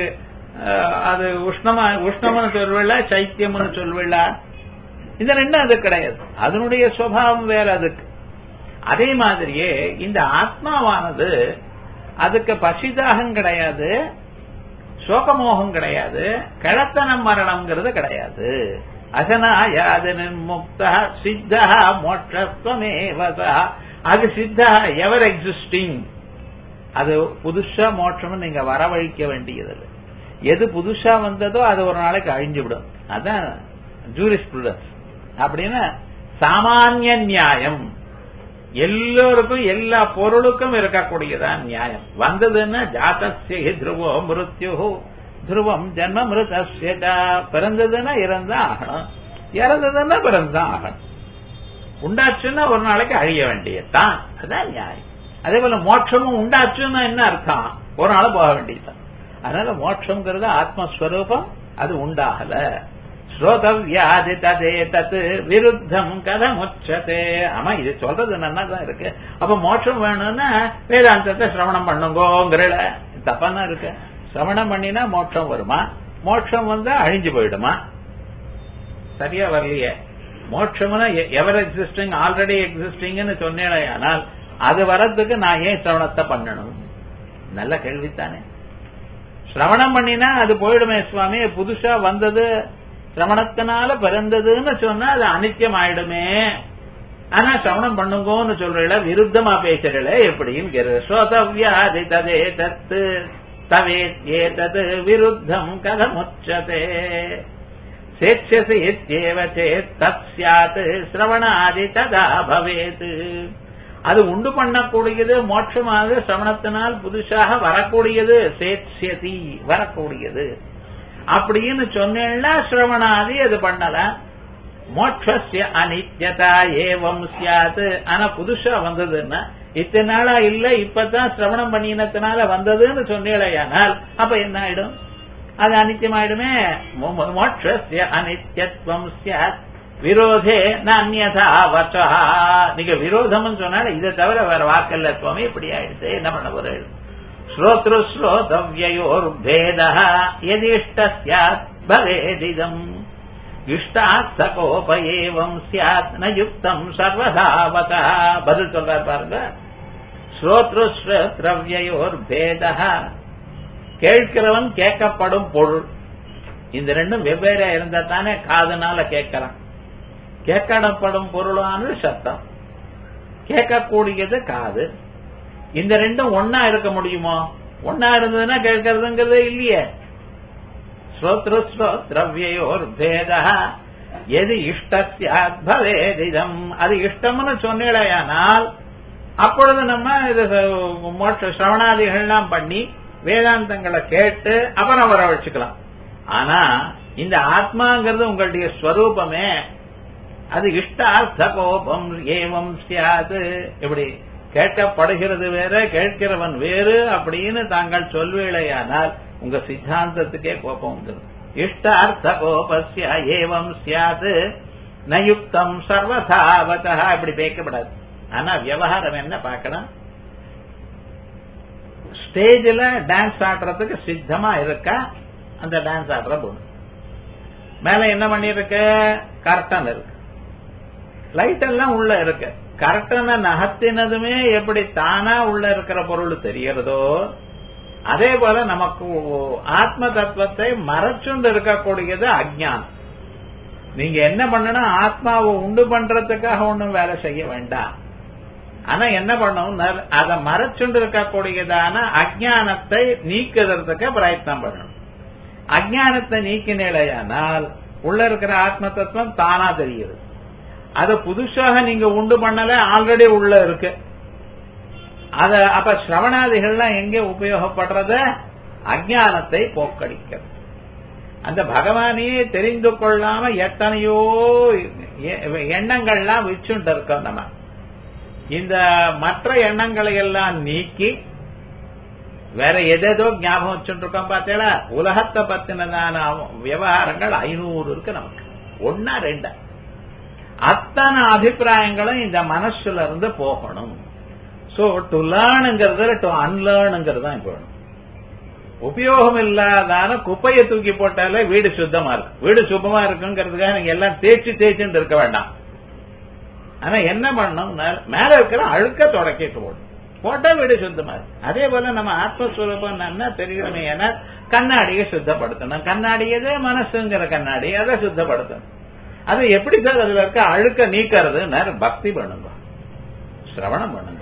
அது உஷ்ணமா உஷ்ணம்னு சொல்வில்ல சைத்தியம்னு சொல்வில்ல இந்த ரெண்டும் அது கிடையாது அதனுடைய சுவாவம் வேற அதுக்கு அதே மாதிரியே இந்த ஆத்மாவானது அதுக்கு பசிதாகம் கிடையாது சோகமோகம் கிடையாது கிழத்தனம் மரணம்ங்கிறது கிடையாது அசனாயாது முக்தா சித்தா மோட்சத்வமேவசா அது சித்தா எவர் எக்ஸிஸ்டிங் அது புதுசா மோட்சம் நீங்க வரவழிக்க வேண்டியதில்லை எது புதுசா வந்ததோ அது ஒரு நாளைக்கு அழிஞ்சு விடும் அதான் ஜூரிஸ்பிரூடன்ஸ் அப்படின்னா சாமானிய நியாயம் எல்லோருக்கும் எல்லா பொருளுக்கும் இருக்கக்கூடியதான் நியாயம் வந்ததுன்னா ஜாத்தசிய துருவோ மிருத்யு துருவம் ஜென்ம மிருதா பிறந்ததுன்னா இறந்தா ஆகணும் இறந்ததுன்னா பிறந்தா ஆகணும் உண்டாச்சுன்னா ஒரு நாளைக்கு அழிய வேண்டியதுதான் அதான் நியாயம் அதே போல மோட்சமும் உண்டாச்சுன்னா என்ன அர்த்தம் ஒரு நாள் போக வேண்டியதுதான் அதனால மோட்சம்ங்கிறது ஆத்மஸ்வரூபம் அது உண்டாகல ஸ்ரோதவ்யாதி ததே தத்து விருத்தம் கதம் உச்சதே ஆமா இது சொல்றது நல்லா தான் இருக்கு அப்ப மோட்சம் வேணும்னா வேதாந்தத்தை சிரவணம் பண்ணுங்கோங்கிறல தப்பானா இருக்கு சிரவணம் பண்ணினா மோட்சம் வருமா மோட்சம் வந்தா அழிஞ்சு போயிடுமா சரியா வரலையே மோட்சம்னா எவர் எக்ஸிஸ்டிங் ஆல்ரெடி எக்ஸிஸ்டிங்னு சொன்னேனால் அது வரத்துக்கு நான் ஏன் சிரவணத்தை பண்ணணும் நல்ல கேள்வித்தானே சிரவணம் பண்ணினா அது போயிடுமே சுவாமி புதுசா வந்தது சிரவணத்தினால பிறந்ததுன்னு சொன்னா அது அனித்தியம் ஆயிடுமே ஆனா சிரவணம் பண்ணுங்கன்னு சொல்றீங்கள விருத்தமா பேசுறீங்கள எப்படின்னு ஸ்ரோதவ்யாதி ததே தத்து தவே ஏதது விருத்தம் கதமுச்சதே சேட்சசி இत्येव சேத் தத் சியாத் சிரவணாதி ததா பவேத் அது உண்டு பண்ணக்கூடியது மோட்சமாக சிரவணத்தினால் புதுசாக வரக்கூடியது சேட்சியதி வரக்கூடியது அப்படின்னு சொன்னேன்னா சிரவணாதி அது பண்ணல மோட்சஸ்ய அனித்யதா ஏவம் சியாத் ஆனா புதுசா வந்ததுன்னா இத்தனை நாளா இல்ல இப்பதான் சிரவணம் பண்ணினத்தினால வந்ததுன்னு சொன்னீழையானால் அப்ப என்ன ஆயிடும் அது அனித்தியமாயிடுமே மோட்சஸ்ய அனித்யத்துவம் சியாத் விரோதே நான்யதா வச்சா நீங்க விரோதம்னு சொன்னால இதை தவிர வேற வாக்கல்ல சுவாமி இப்படி ஆயிடுச்சு என்ன பண்ண போறது ஸ்ரோத்ரு ஸ்ரோதவ்யோர் பேத எதிஷ்ட சியாத் பவேதிதம் இஷ்டாத் சகோப ஏவம் சியாத் ந யுக்தம் சர்வதாவதா பதில் சொல்றார் பாருங்க ஸ்ரோத்ரு ஸ்ரோத்ரவ்யோர் பேத கேட்கிறவன் கேட்கப்படும் பொருள் இந்த ரெண்டும் வெவ்வேறா இருந்தா தானே காதுனால கேட்கறான் கேட்கப்படும் பொருளானது சத்தம் கேட்கக்கூடியது காது இந்த ரெண்டும் ஒன்னா இருக்க முடியுமோ ஒன்னா இருந்ததுன்னா கேட்கறதுங்கிறது இல்லையே ஸ்ரோத்ரு ஸ்ரோத்ரவ்யோர் பேத எது இஷ்டசியாத் பவேதிதம் அது இஷ்டம்னு சொன்னேடையானால் அப்பொழுது நம்ம இது மோட்ச சிரவணாதிகள்லாம் பண்ணி வேதாந்தங்களை கேட்டு அப்புறம் வர வச்சுக்கலாம் ஆனா இந்த ஆத்மாங்கிறது உங்களுடைய ஸ்வரூபமே அது இஷ்டார்த்த கோபம் ஏவம் சியாது இப்படி கேட்கப்படுகிறது வேற கேட்கிறவன் வேறு அப்படின்னு தாங்கள் சொல்வேளையானால் உங்க சித்தாந்தத்துக்கே கோபம் வந்துடும் இஷ்டார்த்த கோபஸ்ய ஏவம் சியாது நயுக்தம் சர்வதாவதா இப்படி பேக்கப்படாது ஆனா விவகாரம் என்ன பார்க்கணும் ஸ்டேஜில் டான்ஸ் ஆடுறதுக்கு சித்தமா இருக்கா அந்த டான்ஸ் ஆடுற பொண்ணு மேல என்ன பண்ணிருக்க கர்டன் இருக்கு லைட் எல்லாம் உள்ள இருக்கு கர்டனை நகர்த்தினதுமே எப்படி தானா உள்ள இருக்கிற பொருள் தெரியறதோ அதே போல நமக்கு ஆத்ம தத்துவத்தை மறைச்சுண்டு இருக்கக்கூடியது அஜ்ஞானம் நீங்க என்ன பண்ணணும் ஆத்மாவை உண்டு பண்றதுக்காக ஒன்றும் வேலை செய்ய வேண்டாம் ஆனா என்ன பண்ணணும் அதை மறைச்சுண்டு இருக்கக்கூடியதான அஜானத்தை நீக்குறதுக்கு பிரயத்னம் பண்ணணும் அஜானத்தை நீக்கினேலையானால் உள்ள இருக்கிற ஆத்ம தத்துவம் தானா தெரியுது அதை புதுசாக நீங்க உண்டு பண்ணல ஆல்ரெடி உள்ள இருக்கு அத அப்ப சிரவணாதிகள்லாம் எங்கே உபயோகப்படுறது அஜானத்தை போக்கடிக்கிறது அந்த பகவானையே தெரிந்து கொள்ளாம எத்தனையோ எண்ணங்கள்லாம் வச்சுட்டு இருக்கோம் நம்ம இந்த மற்ற எண்ணங்களை எல்லாம் நீக்கி வேற எதேதோ ஞாபகம் வச்சுட்டு இருக்கோம் பார்த்தேடா உலகத்தை பத்தினதான விவகாரங்கள் ஐநூறு இருக்கு நமக்கு ஒன்னா ரெண்டா அத்தனை அபிப்பிராயங்களும் இந்த மனசுல இருந்து போகணும் சோ டு லேர்னுங்கிறது டு அன்லேர்னுங்கிறது தான் இப்போ உபயோகம் இல்லாதான குப்பையை தூக்கி போட்டாலே வீடு சுத்தமா இருக்கு வீடு சுத்தமா இருக்குங்கிறதுக்காக நீங்க எல்லாம் தேய்ச்சி தேய்ச்சின்னு இருக்க வேண்டாம் ஆனா என்ன பண்ணணும் மேல இருக்கிற அழுக்க தொடக்கிட்டு போடும் போட்டா வீடு சுத்தமா இருக்கு அதே போல நம்ம ஆத்மஸ்வரூபம் என்ன தெரியணுமே ஏன்னா கண்ணாடியை சுத்தப்படுத்தணும் கண்ணாடியதே மனசுங்கிற கண்ணாடி அதை சுத்தப்படுத்தணும் அது எப்படி சார் அதுல இருக்க அழுக்க நீக்கிறது பக்தி பண்ணுங்க சிரவணம் பண்ணுங்க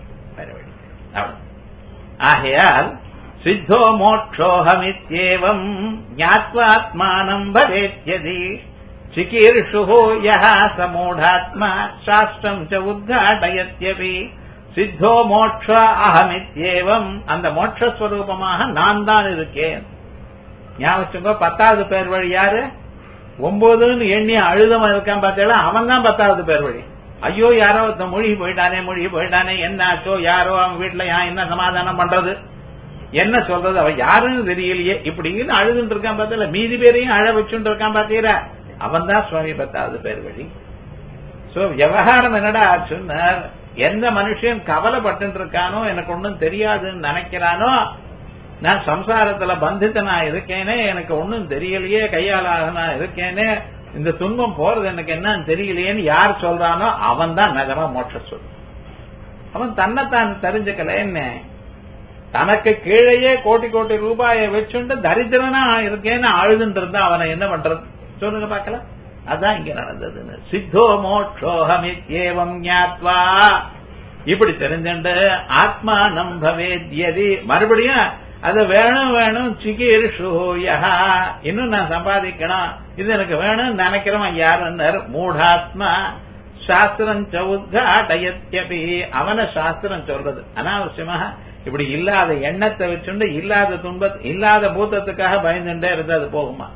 ஆகையால் சித்தோ மோட்சோஹமித்யேவம் ஞாத்வாத்மானம் பவேத்யதி சிகீர்ஷு யஹ சமூடாத்மா சாஸ்திரம் ச உத்காடயத்யபி சித்தோ மோட்ச அகமித்யேவம் அந்த மோட்சஸ்வரூபமாக நான் தான் இருக்கேன் ஞாபகம் பத்தாவது பேர் வழி யாரு ஒன்பதுன்னு எண்ணி அழுதமா இருக்கான் பார்த்தா அவன் தான் பத்தாவது பேர் வழி ஐயோ யாரோ மொழி போயிட்டானே மொழி போயிட்டானே என்ன ஆச்சோ யாரோ அவன் வீட்டுல என்ன சமாதானம் பண்றது என்ன சொல்றது அவன் யாருன்னு தெரியலையே இப்படின்னு அழுதுட்டு இருக்கான் பார்த்தல மீதி பேரையும் அழ வச்சுட்டு இருக்கான் பாத்தீரா அவன் தான் சுவாமி பத்தாவது பேர் வழி சோ விவகாரம் என்னடா சொன்னார் எந்த மனுஷன் கவலைப்பட்டு இருக்கானோ எனக்கு ஒன்னும் தெரியாதுன்னு நினைக்கிறானோ நான் சம்சாரத்துல பந்தித்தனா இருக்கேனே எனக்கு ஒன்னும் தெரியலையே கையாளாக நான் இருக்கேனே இந்த துன்பம் போறது எனக்கு என்னன்னு தெரியலையேன்னு யார் சொல்றானோ அவன் தான் நகரமா மோட்ச சொல் அவன் தன்னைத்தான் தெரிஞ்சுக்கல என்ன தனக்கு கீழேயே கோடி கோடி ரூபாயை வச்சுண்டு தரித்திரனா இருக்கேன்னு அழுதுன்னு இருந்தா அவனை என்ன பண்றது சொல்லுங்க பாக்கலாம் அதான் இங்க நடந்ததுன்னு சித்தோ மோட்சோஹமித்யேவம் ஞாத்வா இப்படி தெரிஞ்சுண்டு ஆத்மா நம்பவேத்யதி மறுபடியும் அது வேணும் வேணும் சிகீர்ஷூயா இன்னும் நான் சம்பாதிக்கணும் இது எனக்கு வேணும்னு நினைக்கிறவன் யாருன்னார் மூடாத்மா சாஸ்திரம் சௌத்காடயத்யபி அவன சாஸ்திரம் சொல்றது அனாவசியமாக இப்படி இல்லாத எண்ணத்தை வச்சுண்டு இல்லாத துன்ப இல்லாத பூத்தத்துக்காக பயந்துட்டே இருந்து அது போகுமா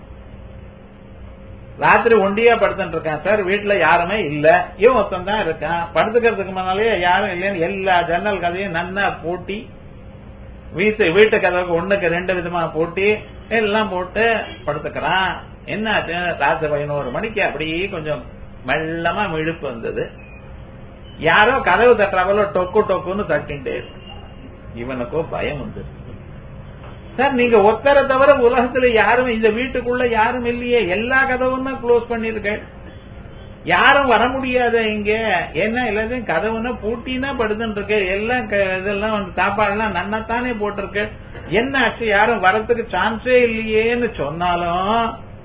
ராத்திரி ஒண்டியா படுத்துட்டு இருக்கான் சார் வீட்டுல யாருமே இல்ல இவன் ஒருத்தன் தான் இருக்கான் படுத்துக்கிறதுக்கு முன்னாலேயே யாரும் இல்லைன்னு எல்லா ஜன்னல் கதையும் நன்னா பூட்டி வீட்டு வீட்டு கதவுக்கு ஒண்ணுக்கு ரெண்டு விதமா பூட்டி எல்லாம் போட்டு படுத்துக்கிறான் என்ன ராத்திரி பதினோரு மணிக்கு அப்படியே கொஞ்சம் மெல்லமா இழுப்பு வந்தது யாரோ கதவு தட்டுறாவளோ டொக்கு டொக்குன்னு தட்டின்ட்டே இவனுக்கோ பயம் வந்து சார் நீங்க ஒத்தரை தவிர உலகத்துல யாரும் இந்த வீட்டுக்குள்ள யாரும் இல்லையே எல்லா கதவும் க்ளோஸ் பண்ணிருக்க யாரும் வர முடியாத இங்க என்ன எல்லாத்தையும் கதவுன்னா பூட்டினா படுத்துட்டு இருக்கு எல்லாம் இதெல்லாம் சாப்பாடுலாம் நன்னத்தானே போட்டிருக்கு என்ன ஆச்சு யாரும் வரத்துக்கு சான்ஸே இல்லையேன்னு சொன்னாலும்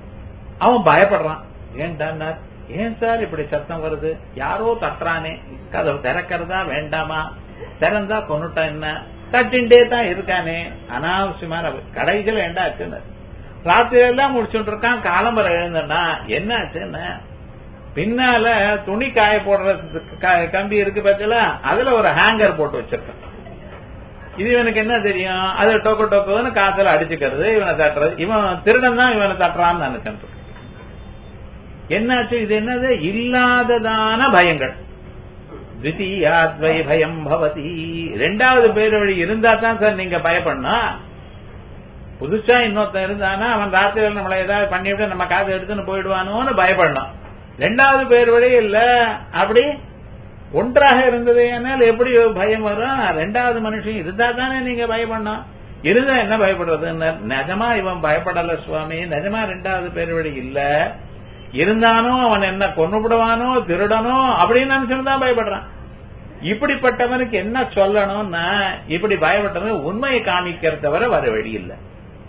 அவன் பயப்படுறான் ஏன்டா ஏன் சார் இப்படி சத்தம் வருது யாரோ தட்டுறானே கதவு திறக்கிறதா வேண்டாமா திறந்தா கொண்டுட்டா என்ன தட்டின்டே தான் இருக்கானே அனாவசியமான கடைசியில் என்ன ஆச்சுன்னு ராத்திரி எல்லாம் முடிச்சுட்டு இருக்கான் காலம்பரம் எழுந்தனா என்ன ஆச்சுன்னு பின்னால துணி காய போடுறதுக்கு கம்பி இருக்கு பார்த்தல அதுல ஒரு ஹேங்கர் போட்டு வச்சிருக்கான் இது இவனுக்கு என்ன தெரியும் அது டொக்கு டொக்குன்னு காத்துல அடிச்சுக்கிறது இவனை தட்டுறது இவன் திருடன் தான் இவனை தட்டுறான்னு நினைச்சிட்டு என்னாச்சு இது என்னது இல்லாததான பயங்கள் தித்தீயாத்வை பயம் பவதி ரெண்டாவது பேர் வழி இருந்தா தான் சார் நீங்க பயப்படணும் புதுசா இன்னொருத்தன் இருந்தானா அவன் ராத்திரியில் நம்மளை ஏதாவது பண்ணிவிட்டு நம்ம காசு எடுத்துன்னு போயிடுவானோன்னு பயப்படணும் ரெண்டாவது பேர் வழி இல்ல அப்படி ஒன்றாக இருந்தது ஏனால் எப்படி பயம் வரும் ரெண்டாவது மனுஷன் இருந்தா தானே நீங்க பயப்படணும் இருந்தா என்ன பயப்படுறது நிஜமா இவன் பயப்படல சுவாமி நிஜமா ரெண்டாவது பேர் வழி இல்ல இருந்தானோ அவன் என்ன கொண்டுபிடுவானோ திருடனோ அப்படின்னு நினைச்சுதான் பயப்படுறான் இப்படிப்பட்டவனுக்கு என்ன சொல்லணும்னா இப்படி பயப்பட்டவன் உண்மையை காமிக்கிற தவிர வர வழி இல்லை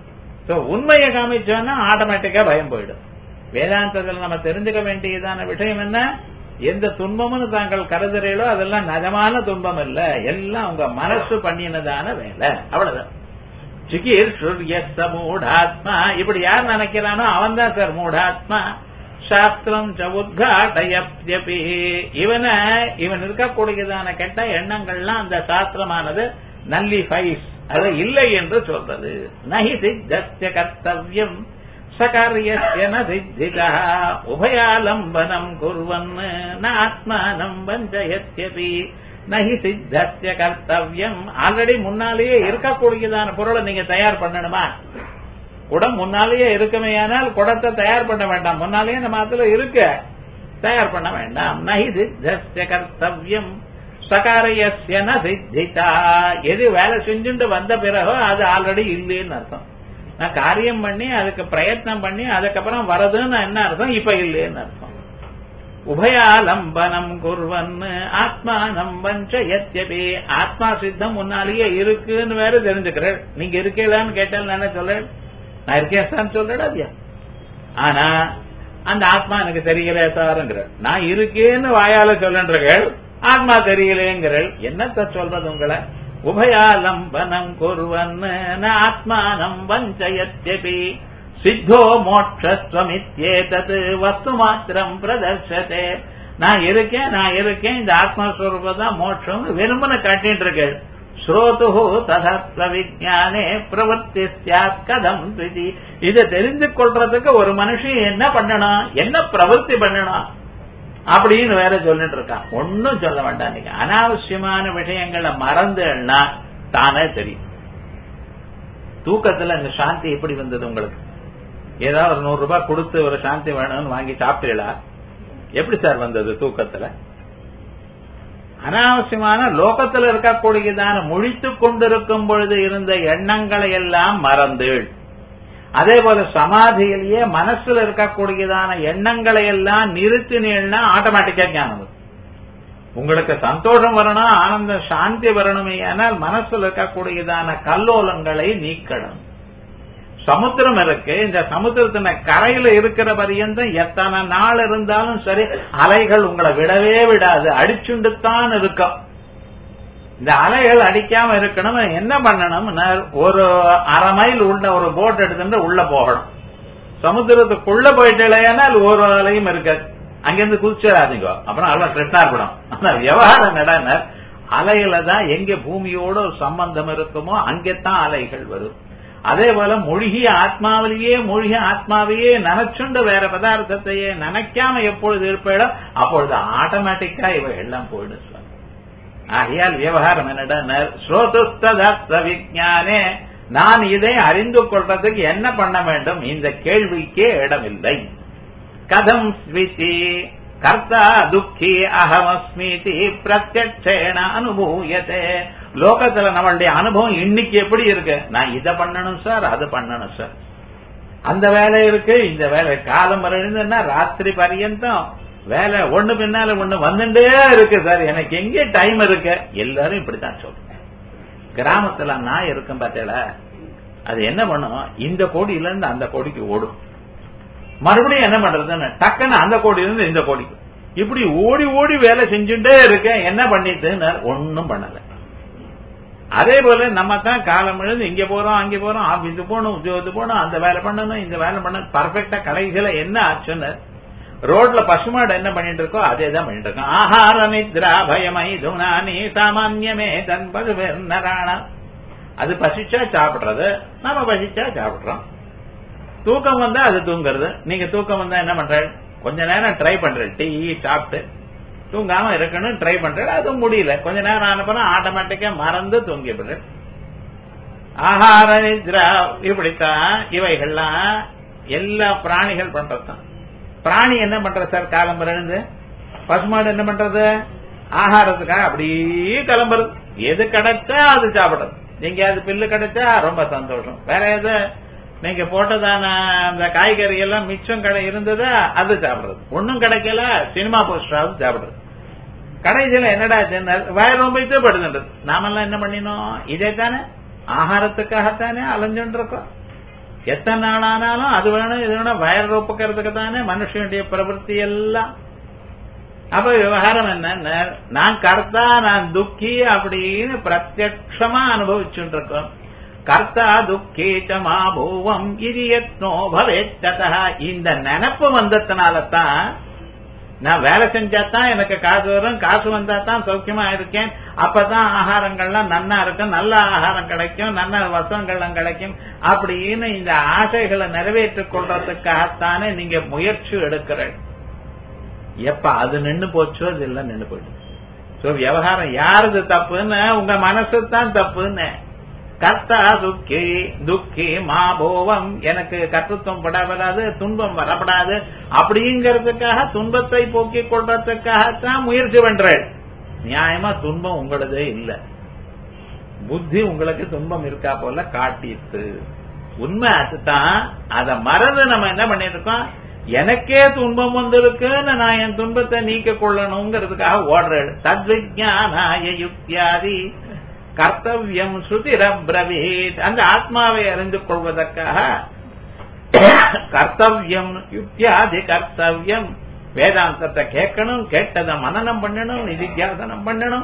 உண்மையை காமிச்சோன்னா ஆட்டோமேட்டிக்கா பயம் போயிடும் வேதாந்தத்தில் நம்ம தெரிஞ்சுக்க வேண்டியதான விஷயம் என்ன எந்த துன்பமும் தாங்கள் கருதுறீங்களோ அதெல்லாம் நஜமான துன்பம் இல்ல எல்லாம் உங்க மனசு பண்ணினதான வேலை அவ்வளவுதான் சிகீர் சுர்யஸ்த மூடாத்மா இப்படி யார் நினைக்கிறானோ அவன் தான் சார் மூடாத்மா சாஸ்திரம் உத்காட்டயப்யபி இவனை இவன் இருக்கக்கூடியதான கெட்ட எண்ணங்கள்லாம் அந்த சாஸ்திரமானது நல்லிஃபைஸ் அது இல்லை என்று சொல்றது நகி சித்தஸ்ய கர்த்தவியம் சகாரியஸ்ய ந சித்திதா உபயாலம்பனம் குர்வன் ந ஆத்மானம் வஞ்சயத்யபி நகி சித்தஸ்ய கர்த்தவியம் ஆல்ரெடி முன்னாலேயே இருக்கக்கூடியதான பொருளை நீங்க தயார் பண்ணணுமா குடம் முன்னாலேயே இருக்குமேயானால் குடத்தை தயார் பண்ண வேண்டாம் முன்னாலேயே நம்ம அதுல இருக்க தயார் பண்ண வேண்டாம் நகி சித்தஸ்ய கர்த்தவியம் சகாரியஸ்ய ந சித்திதா எது வேலை செஞ்சுட்டு வந்த பிறகோ அது ஆல்ரெடி இல்லைன்னு அர்த்தம் நான் காரியம் பண்ணி அதுக்கு பிரயத்னம் பண்ணி அதுக்கப்புறம் வரதுன்னு என்ன அர்த்தம் இப்ப இல்லைன்னு அர்த்தம் உபயாலம்பனம் குர்வன் ஆத்மானம் வஞ்சயத்யபி ஆத்மா சித்தம் முன்னாலேயே இருக்குன்னு வேற தெரிஞ்சுக்கிறேன் நீங்க இருக்கலான்னு கேட்டால் நான் சொல்றேன் நான் இருக்கேன் சொல்றேன் அதியா ஆனா அந்த ஆத்மா எனக்கு தெரியல சாருங்கிற நான் இருக்கேன்னு வாயால சொல்லுன்றீர்கள் ஆத்மா தெரியலேங்கிறள் என்னத்த சொல்றது உங்களை உபயாலம்பனம் குர்வன் ஆத்மானம் வஞ்சயத்யபி சித்தோ மோட்சஸ்வமித்யேதத் வஸ்து மாத்திரம் பிரதர்ஷதே நான் இருக்கேன் நான் இருக்கேன் இந்த ஆத்மஸ்வரூபம் தான் மோட்சம் வெறுமனை காட்டிட்டு இருக்கேன் ஸ்ரோது ததத்வ விஜானே பிரவர்த்தி சாத் கதம் திதி இதை தெரிந்து கொள்றதுக்கு ஒரு மனுஷன் என்ன பண்ணணும் என்ன பிரவர்த்தி பண்ணணும் அப்படின்னு வேற சொல்லிட்டு இருக்கான் ஒன்னும் சொல்ல வேண்டாம் நீங்க அனாவசியமான விஷயங்களை மறந்துன்னா தானே தெரியும் தூக்கத்துல இந்த சாந்தி எப்படி வந்தது உங்களுக்கு ஏதாவது ஒரு நூறு ரூபாய் கொடுத்து ஒரு சாந்தி வேணும்னு வாங்கி சாப்பிட்டீங்களா எப்படி சார் வந்தது தூக்கத்துல அனாவசியமான லோகத்தில் இருக்கக்கூடியதான முழித்து கொண்டிருக்கும் பொழுது இருந்த எண்ணங்களை எல்லாம் மறந்து அதே போல சமாதியிலேயே மனசுல இருக்கக்கூடியதான எண்ணங்களை எல்லாம் நிறுத்தினீங்கன்னா ஆட்டோமேட்டிக்கா ஞானம் வரும் உங்களுக்கு சந்தோஷம் வரணும் ஆனந்த சாந்தி வரணுமே ஆனால் மனசுல இருக்கக்கூடியதான கல்லோலங்களை நீக்கணும் சமுத்திரம் இருக்கு இந்த சமுத்திரத்தின கரையில இருக்கிற பரியந்தம் எத்தனை நாள் இருந்தாலும் சரி அலைகள் உங்களை விடவே விடாது அடிச்சுண்டுத்தான் இருக்கும் இந்த அலைகள் அடிக்காம இருக்கணும் என்ன பண்ணணும் ஒரு அரை மைல் உள்ள ஒரு போட் எடுத்துட்டு உள்ள போகணும் சமுத்திரத்துக்குள்ள போயிட்டேனால் ஒரு அலையும் இருக்காது அங்கிருந்து குதிச்சிடாதீங்க அப்புறம் அலை கிருஷ்ணார்பணம் ஆனா விவகாரம் நடனர் அலையில தான் எங்க பூமியோட ஒரு சம்பந்தம் இருக்குமோ அங்கேத்தான் அலைகள் வரும் அதே போல மூழ்கிய ஆத்மாவிலேயே மூழ்கிய ஆத்மாவையே நினைச்சுண்டு வேற பதார்த்தத்தையே நினைக்காம எப்பொழுது இருப்பீடோ அப்பொழுது ஆட்டோமேட்டிக்கா இவை எல்லாம் போயிடும் சார் ஆகையால் விவகாரம் என்னடா ஸ்ரோதுஸ்ததஸ்த விஜானே நான் இதை அறிந்து கொள்றதுக்கு என்ன பண்ண வேண்டும் இந்த கேள்விக்கே இடமில்லை கதம் ஸ்விதி கர்த்தா துக்கி அகமஸ்மிதி பிரத்யட்சேன அனுபூயத்தே லோகத்துல நம்மளுடைய அனுபவம் இன்னைக்கு எப்படி இருக்கு நான் இதை பண்ணணும் சார் அது பண்ணணும் சார் அந்த வேலை இருக்கு இந்த வேலை காலம் வரைந்தா ராத்திரி பரியந்தம் வேலை ஒண்ணு பின்னால ஒண்ணு வந்துட்டே இருக்கு சார் எனக்கு எங்கே டைம் இருக்கு எல்லாரும் இப்படித்தான் சொல்றேன் கிராமத்துல நான் இருக்கும் பார்த்தேல அது என்ன பண்ணும் இந்த கோடியில இருந்து அந்த கோடிக்கு ஓடும் மறுபடியும் என்ன பண்றதுன்னு டக்குன்னு அந்த கோடியில இருந்து இந்த கோடிக்கு இப்படி ஓடி ஓடி வேலை செஞ்சுட்டே இருக்கேன் என்ன பண்ணிட்டு ஒன்னும் பண்ணல அதே போல நம்ம தான் காலம் எழுந்து இங்க போறோம் அங்க போறோம் ஆபீஸ் போகணும் உத்தியோகத்து போகணும் அந்த வேலை பண்ணணும் இந்த வேலை பண்ணணும் பர்ஃபெக்டா கடைசியில என்ன ஆச்சுன்னு ரோட்ல பசுமாடு என்ன பண்ணிட்டு இருக்கோ அதே தான் பண்ணிட்டு இருக்கோம் ஆஹார நித்ரா பயமை துனானி சாமான்யமே தன்பது நராணா அது பசிச்சா சாப்பிடுறது நாம பசிச்சா சாப்பிடுறோம் தூக்கம் வந்தா அது தூங்குறது நீங்க தூக்கம் வந்தா என்ன பண்ற கொஞ்ச நேரம் ட்ரை பண்ற டீ சாப்பிட்டு தூங்காம இருக்கணும் ட்ரை பண்றது அது முடியல கொஞ்ச நேரம் ஆனப்பறம் ஆட்டோமேட்டிக்கா மறந்து தூங்கிவிடுற ஆஹார நித்ரா இப்படித்தான் இவைகள்லாம் எல்லா பிராணிகள் பண்றதுதான் பிராணி என்ன பண்றது சார் காலம்பரம் இருந்து பசுமாடு என்ன பண்றது ஆகாரத்துக்காக அப்படியே கிளம்புறது எது கிடைச்சா அது சாப்பிடுறது நீங்க அது பில்லு கிடைச்சா ரொம்ப சந்தோஷம் வேற எது நீங்க போட்டதான அந்த காய்கறி எல்லாம் மிச்சம் கடை இருந்ததா அது சாப்பிடுறது ஒன்னும் கிடைக்கல சினிமா போஸ்டராவது சாப்பிடுறது கடைசியில என்னடா வயிறு ரொம்ப படுதுன்றது நாமெல்லாம் என்ன பண்ணினோம் இதே தானே ஆகாரத்துக்காகத்தானே அலைஞ்சுட்டு இருக்கோம் எத்தனை நாள் ஆனாலும் அது வேணும் இது வேணும் வயர் ரொப்புக்கிறதுக்கு தானே மனுஷனுடைய பிரவൃத்தி எல்லாம் அப்ப விவகாரம் என்ன நான் கர்த்தா நான் துக்கி அப்படின்னு பிரத்யட்சமா அனுபவிச்சுட்டு இருக்கோம் கர்த்தா துக்கேச்ச மாபூவம் இது எத்னோ பவேத்ததா இந்த நினப்பு வந்ததுனால தான் நான் வேலை செஞ்சா தான் எனக்கு காசு வரும் காசு வந்தா தான் சௌக்கியமா இருக்கேன் அப்பதான் ஆகாரங்கள்லாம் நன்னா இருக்கும் நல்ல ஆகாரம் கிடைக்கும் நல்ல வசங்கள்லாம் கிடைக்கும் அப்படின்னு இந்த ஆசைகளை நிறைவேற்றிக் கொள்றதுக்காகத்தானே நீங்க முயற்சி எடுக்கிற எப்ப அது நின்னு போச்சோ அது எல்லாம் நின்னு போயிடும் சோ விவகாரம் யாருது தப்புன்னு உங்க மனசு தான் தப்புன்னு கர்த்தா துக்கி துக்கி மாபோவம் எனக்கு கற்றுத்துவம் படப்படாது துன்பம் வரப்படாது அப்படிங்கறதுக்காக துன்பத்தை போக்கிக் கொள்றதுக்காகத்தான் முயற்சி பண்றேன் நியாயமா துன்பம் உங்களதே இல்ல புத்தி உங்களுக்கு துன்பம் இருக்கா போல காட்டிட்டு உண்மை அதுதான் அத மறந்து நம்ம என்ன பண்ணிட்டு இருக்கோம் எனக்கே துன்பம் வந்திருக்குன்னு நான் என் துன்பத்தை நீக்க கொள்ளணுங்கிறதுக்காக ஓடுறேன் தத்விஜானாய யுக்தியாதி கர்த்தவியம் ஸ்ருதிரப்ரவீத் அந்த ஆத்மாவை அறிந்து கொள்வதற்காக கர்த்தவியம் யுக்தியாதி கர்த்தவியம் வேதாந்தத்தை கேட்கணும் கேட்டதை மனநம் பண்ணணும் நிதித்தியாசனம் பண்ணணும்